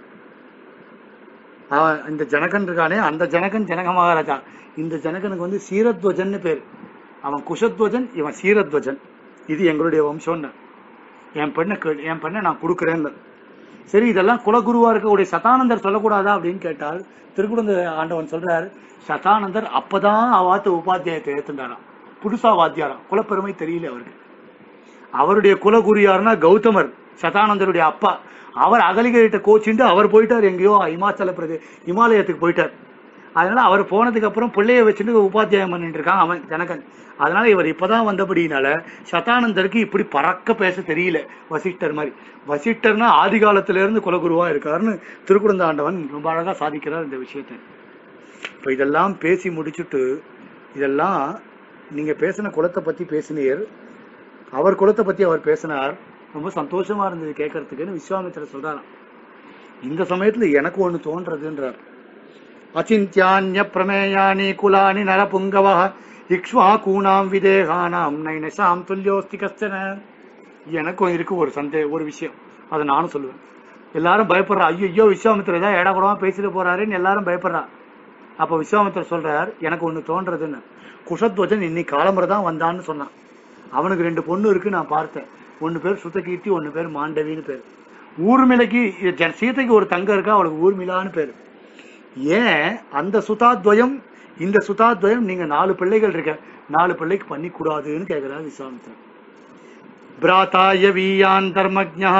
Speaker 2: அவன் இந்த ஜனகன் இருக்கானே அந்த ஜனகன் ஜனக மகாராஜா இந்த ஜனகனுக்கு வந்து சீரத்வஜன்னு பேர் அவன் குஷத்வஜன் இவன் சீரத்வஜன் இது எங்களுடைய வம்சம்னு என் பெண்ணை கே- என் பெண்ணை நான் கொடுக்குறேன்னு சரி இதெல்லாம் குலகுருவா இருக்கக்கூடிய சதானந்தர் சொல்லக்கூடாதா அப்படின்னு கேட்டால் திருக்குடந்த ஆண்டவன் சொல்றார் சதானந்தர் அப்பதான் அவாத்து உபாத்தியாயத்தை ஏத்துண்டாராம் புதுசா வாத்தியாராம் குலப்பெருமை தெரியல அவருக்கு அவருடைய குலகுரு யாருன்னா கௌதமர் சதானந்தருடைய அப்பா அவர் அகலிகிட்ட கோச்சிண்டு அவர் போயிட்டார் எங்கேயோ இமாச்சல பிரதே இமாலயத்துக்கு போயிட்டார் அதனால அவர் போனதுக்கு அப்புறம் பிள்ளைய வச்சுட்டு உபாத்தியாயம் பண்ணிட்டு இருக்கான் அவன் ஜனகன் அதனால இவர் இப்பதான் வந்தபடினால சதானந்தருக்கு இப்படி பறக்க பேச தெரியல வசிஷ்டர் மாதிரி வசிஷ்டர்னா ஆதி காலத்துல இருந்து குலகுருவா இருக்காருன்னு திருக்குடந்த ஆண்டவன் ரொம்ப அழகா சாதிக்கிறார் இந்த விஷயத்தை இப்ப இதெல்லாம் பேசி முடிச்சுட்டு இதெல்லாம் நீங்க பேசின குலத்தை பத்தி பேசினீர் அவர் குலத்தை பத்தி அவர் பேசினார் ரொம்ப சந்தோஷமா இருந்தது கேட்கறதுக்குன்னு விஸ்வாமித்திரர் சொல்றாராம் இந்த சமயத்துல எனக்கு ஒண்ணு தோன்றதுன்றார் அச்சிந்தியான்ய பிரமேயானி குலானி நரபுங்கவ இக்ஷ்வாகூணாம் விதேகானாம் நைனசாம் துல்யோஸ்தி கஷ்டன எனக்கும் இருக்கு ஒரு சந்தே ஒரு விஷயம் அதை நானும் சொல்லுவேன் எல்லாரும் பயப்படுறா ஐயோ ஐயோ விஸ்வாமித்திரர் ஏதாவது ஏடா கூடமா பேசிட்டு போறாருன்னு எல்லாரும் பயப்படுறா அப்ப விஸ்வாமித்திரர் சொல்றார் எனக்கு ஒண்ணு தோன்றதுன்னு குஷத்வஜன் இன்னைக்கு காலம்பரை தான் வந்தான்னு சொன்னான் அவனுக்கு ரெண்டு பொண்ணு இருக்கு நான் பார்த்தேன் ஒன்னு பேர் சுத்தகீர்த்தி ஒன்னு பேர் மாண்டவின்னு பேர் ஊர்மிளைக்கு இது ஜ- சீதைக்கு ஒரு தங்கம் இருக்கா அவளுக்கு ஊர்மிளான்னு பேர் ஏன் அந்த சுதாத்வயம் இந்த சுதாத்வயம் நீங்க நாலு பிள்ளைகள் இருக்க நாலு பிள்ளைக்கு பண்ணி கூடாதுன்னு கேக்குறாரு விஸ்வாமித்திரன் பிராதாய வீயான் தர்மஜ்ஞா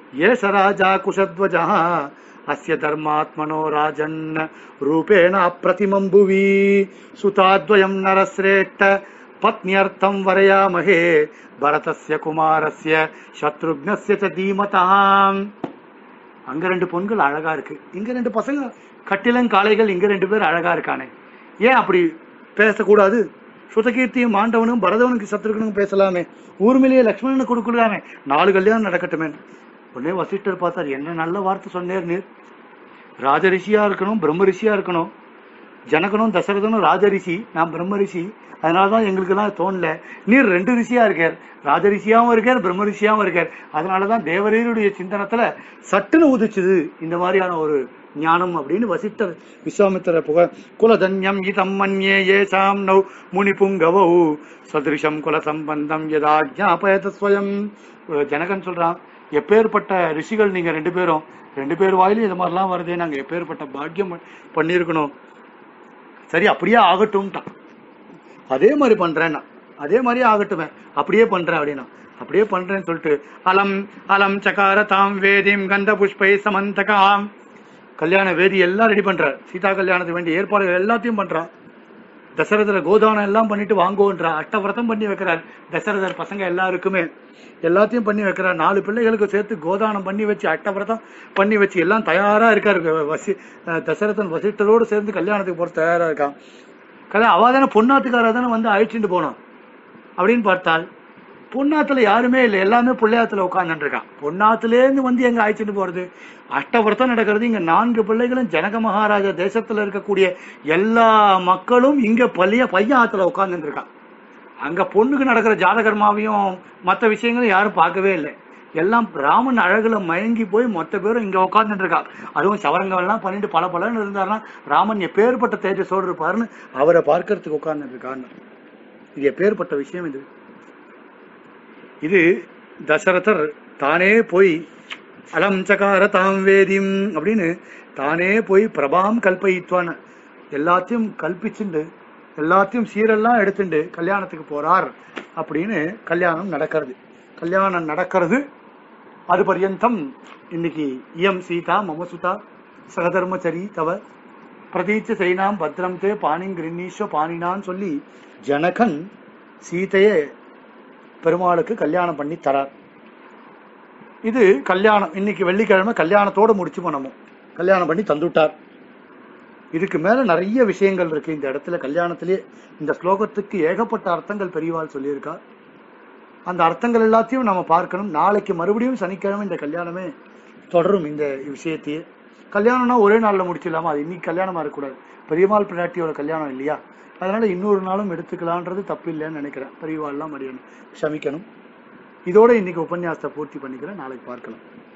Speaker 2: ये स राजा कुशध्वजः अस्य धर्मात्मनो राजन् रूपेण अप्रतिमं भुवि सुताद्वयं नरश्रेष्ठ पत्न्यर्थं वरयामहे भरतस्य कुमारस्य शत्रुघ्नस्य च धीमताम् அங்க ரெண்டு பொண்கள் அழகா இருக்கு இங்க ரெண்டு பசங்க கட்டிலங்காளைகள் இங்க ரெண்டு பேர் அழகா இருக்கானே ஏன் அப்படி பேசக்கூடாது சுதகீர்த்தியும் மாண்டவனும் பரதவனுக்கு சத்ருகனும் பேசலாமே ஊர்மிலேயே லக்ஷ்மணனுக்கு கொடுக்கலாமே நாலு கல்யாணம் நடக்கட்டுமே உடனே வசிஷ்டர் பார்த்தார் என்ன நல்ல வார்த்தை சொன்னேர் நீர் ராஜ ரிஷியா இருக்கணும் பிரம்ம ரிஷியா இருக்கணும் ஜனகனும் தசரதனும் ராஜ ரிஷி நான் பிரம்ம ரிஷி அதனாலதான் எங்களுக்கு எல்லாம் தோணல நீர் ரெண்டு ரிஷியா இருக்கார் ராஜ ரிஷியாவும் இருக்கார் பிரம்ம ரிஷியாவும் இருக்கார் அதனாலதான் தேவரீருடைய சிந்தனத்துல சட்டுன்னு உதிச்சுது இந்த மாதிரியான ஒரு ஞானம் அப்படின்னு வசிஷ்டர் விஸ்வாமித்திர புக குலதன்யம் இதம் மன்யே ஏசாம் நௌ முனி புங்கவௌ சதிருஷம் குல சம்பந்தம் யதா ஜாபயத ஸ்வயம் ஜனகன் சொல்றான் எப்பேற்பட்ட ரிஷிகள் நீங்க ரெண்டு பேரும் ரெண்டு பேர் வாயிலும் இது மாதிரிலாம் வருதே நாங்க எப்பேற்பட்ட பாக்கியம் பண்ணியிருக்கணும் சரி அப்படியே ஆகட்டும்ட்டான் அதே மாதிரி பண்றேன் நான் அதே மாதிரியே ஆகட்டுமே அப்படியே பண்றேன் அப்படின்னா அப்படியே பண்றேன்னு சொல்லிட்டு அலம் அலம் சகார தாம் வேதிம் கந்த புஷ்பை சமந்தகாம் கல்யாண வேதி எல்லாம் ரெடி பண்றார் சீதா கல்யாணத்துக்கு வேண்டிய ஏற்பாடுகள் எல்லாத்தையும் பண்றான் தசரதர் கோதானம் எல்லாம் பண்ணிட்டு வாங்குவோன்றா அட்டவிரதம் பண்ணி வைக்கிறார் தசரதர் பசங்க எல்லாருக்குமே எல்லாத்தையும் பண்ணி வைக்கிறார் நாலு பிள்ளைகளுக்கு சேர்த்து கோதானம் பண்ணி வச்சு அட்டவிரதம் பண்ணி வச்சு எல்லாம் தயாரா இருக்காரு வசி அஹ் தசரதன் வசிஷ்டரோடு சேர்ந்து கல்யாணத்துக்கு போற தயாரா இருக்கான் கல்யாணம் அவ தானே பொன்னாத்துக்காரா தானே வந்து அழைச்சிட்டு போனோம் அப்படின்னு பார்த்தால் பொன்னாத்துல யாருமே இல்லை எல்லாமே பிள்ளையாத்துல உட்கார்ந்துட்டு இருக்கான் பொன்னாத்துலேருந்து வந்து எங்க அழைச்சிட்டு போறது அஷ்டவிரதம் நடக்கிறது இங்க நான்கு பிள்ளைகளும் ஜனக மகாராஜா தேசத்துல இருக்கக்கூடிய எல்லா மக்களும் இங்க பள்ளிய பையன் ஆத்துல உட்கார்ந்துட்டு இருக்கான் அங்க பொண்ணுக்கு நடக்கிற ஜாதகர்மாவையும் மற்ற விஷயங்களும் யாரும் பார்க்கவே இல்லை எல்லாம் ராமன் அழகுல மயங்கி போய் மொத்த பேரும் இங்க உட்கார்ந்துட்டு இருக்கா அதுவும் சவரங்கம் எல்லாம் பண்ணிட்டு பல பலன்னு இருந்தாருன்னா ராமன் எப்பேற்பட்ட தேஜஸோடு இருப்பாருன்னு அவரை பார்க்கறதுக்கு உட்கார்ந்துட்டு இருக்கான்னு இது எப்பேற்பட்ட விஷயம் இது இது தசரதர் தானே போய் அலம் சகார தாம் வேதிம் அப்படின்னு தானே போய் பிரபாம் கல்பயித்வான்னு எல்லாத்தையும் கல்பிச்சுண்டு எல்லாத்தையும் சீரெல்லாம் எடுத்துண்டு கல்யாணத்துக்கு போறார் அப்படின்னு கல்யாணம் நடக்கிறது கல்யாணம் நடக்கிறது அது பர்யந்தம் இன்னைக்கு இயம் சீதா மமசுதா சகதர்மச்சரி தவ பிரதீச்ச செய்னாம் பத்ரம் தே பாணிங் கிரின்னீஸ்வ பாணினான்னு சொல்லி ஜனகன் சீதையை பெருமாளுக்கு கல்யாணம் பண்ணி தரார் இது கல்யாணம் இன்னைக்கு வெள்ளிக்கிழமை கல்யாணத்தோட முடிச்சுப்போம் நம்ம கல்யாணம் பண்ணி தந்துட்டார் இதுக்கு மேல நிறைய விஷயங்கள் இருக்கு இந்த இடத்துல கல்யாணத்திலேயே இந்த ஸ்லோகத்துக்கு ஏகப்பட்ட அர்த்தங்கள் பெரியவாள் சொல்லியிருக்கா அந்த அர்த்தங்கள் எல்லாத்தையும் நம்ம பார்க்கணும் நாளைக்கு மறுபடியும் சனிக்கிழமை இந்த கல்யாணமே தொடரும் இந்த விஷயத்தையே கல்யாணம்னா ஒரே நாள்ல முடிச்சிடலாமா அது இன்னைக்கு கல்யாணமா இருக்கக்கூடாது பெரியம்மாள் பிராட்டியோட கல்யாணம் இல்லையா அதனால இன்னொரு நாளும் எடுத்துக்கலான்றது தப்பு இல்லைன்னு நினைக்கிறேன் பெரியவாள்லாம் மடியணும் க்ஷமிக்கணும் இதோட இன்னைக்கு உபன்யாசத்தை பூர்த்தி பண்ணிக்கிறேன் நாளைக்கு பார்க்கலாம்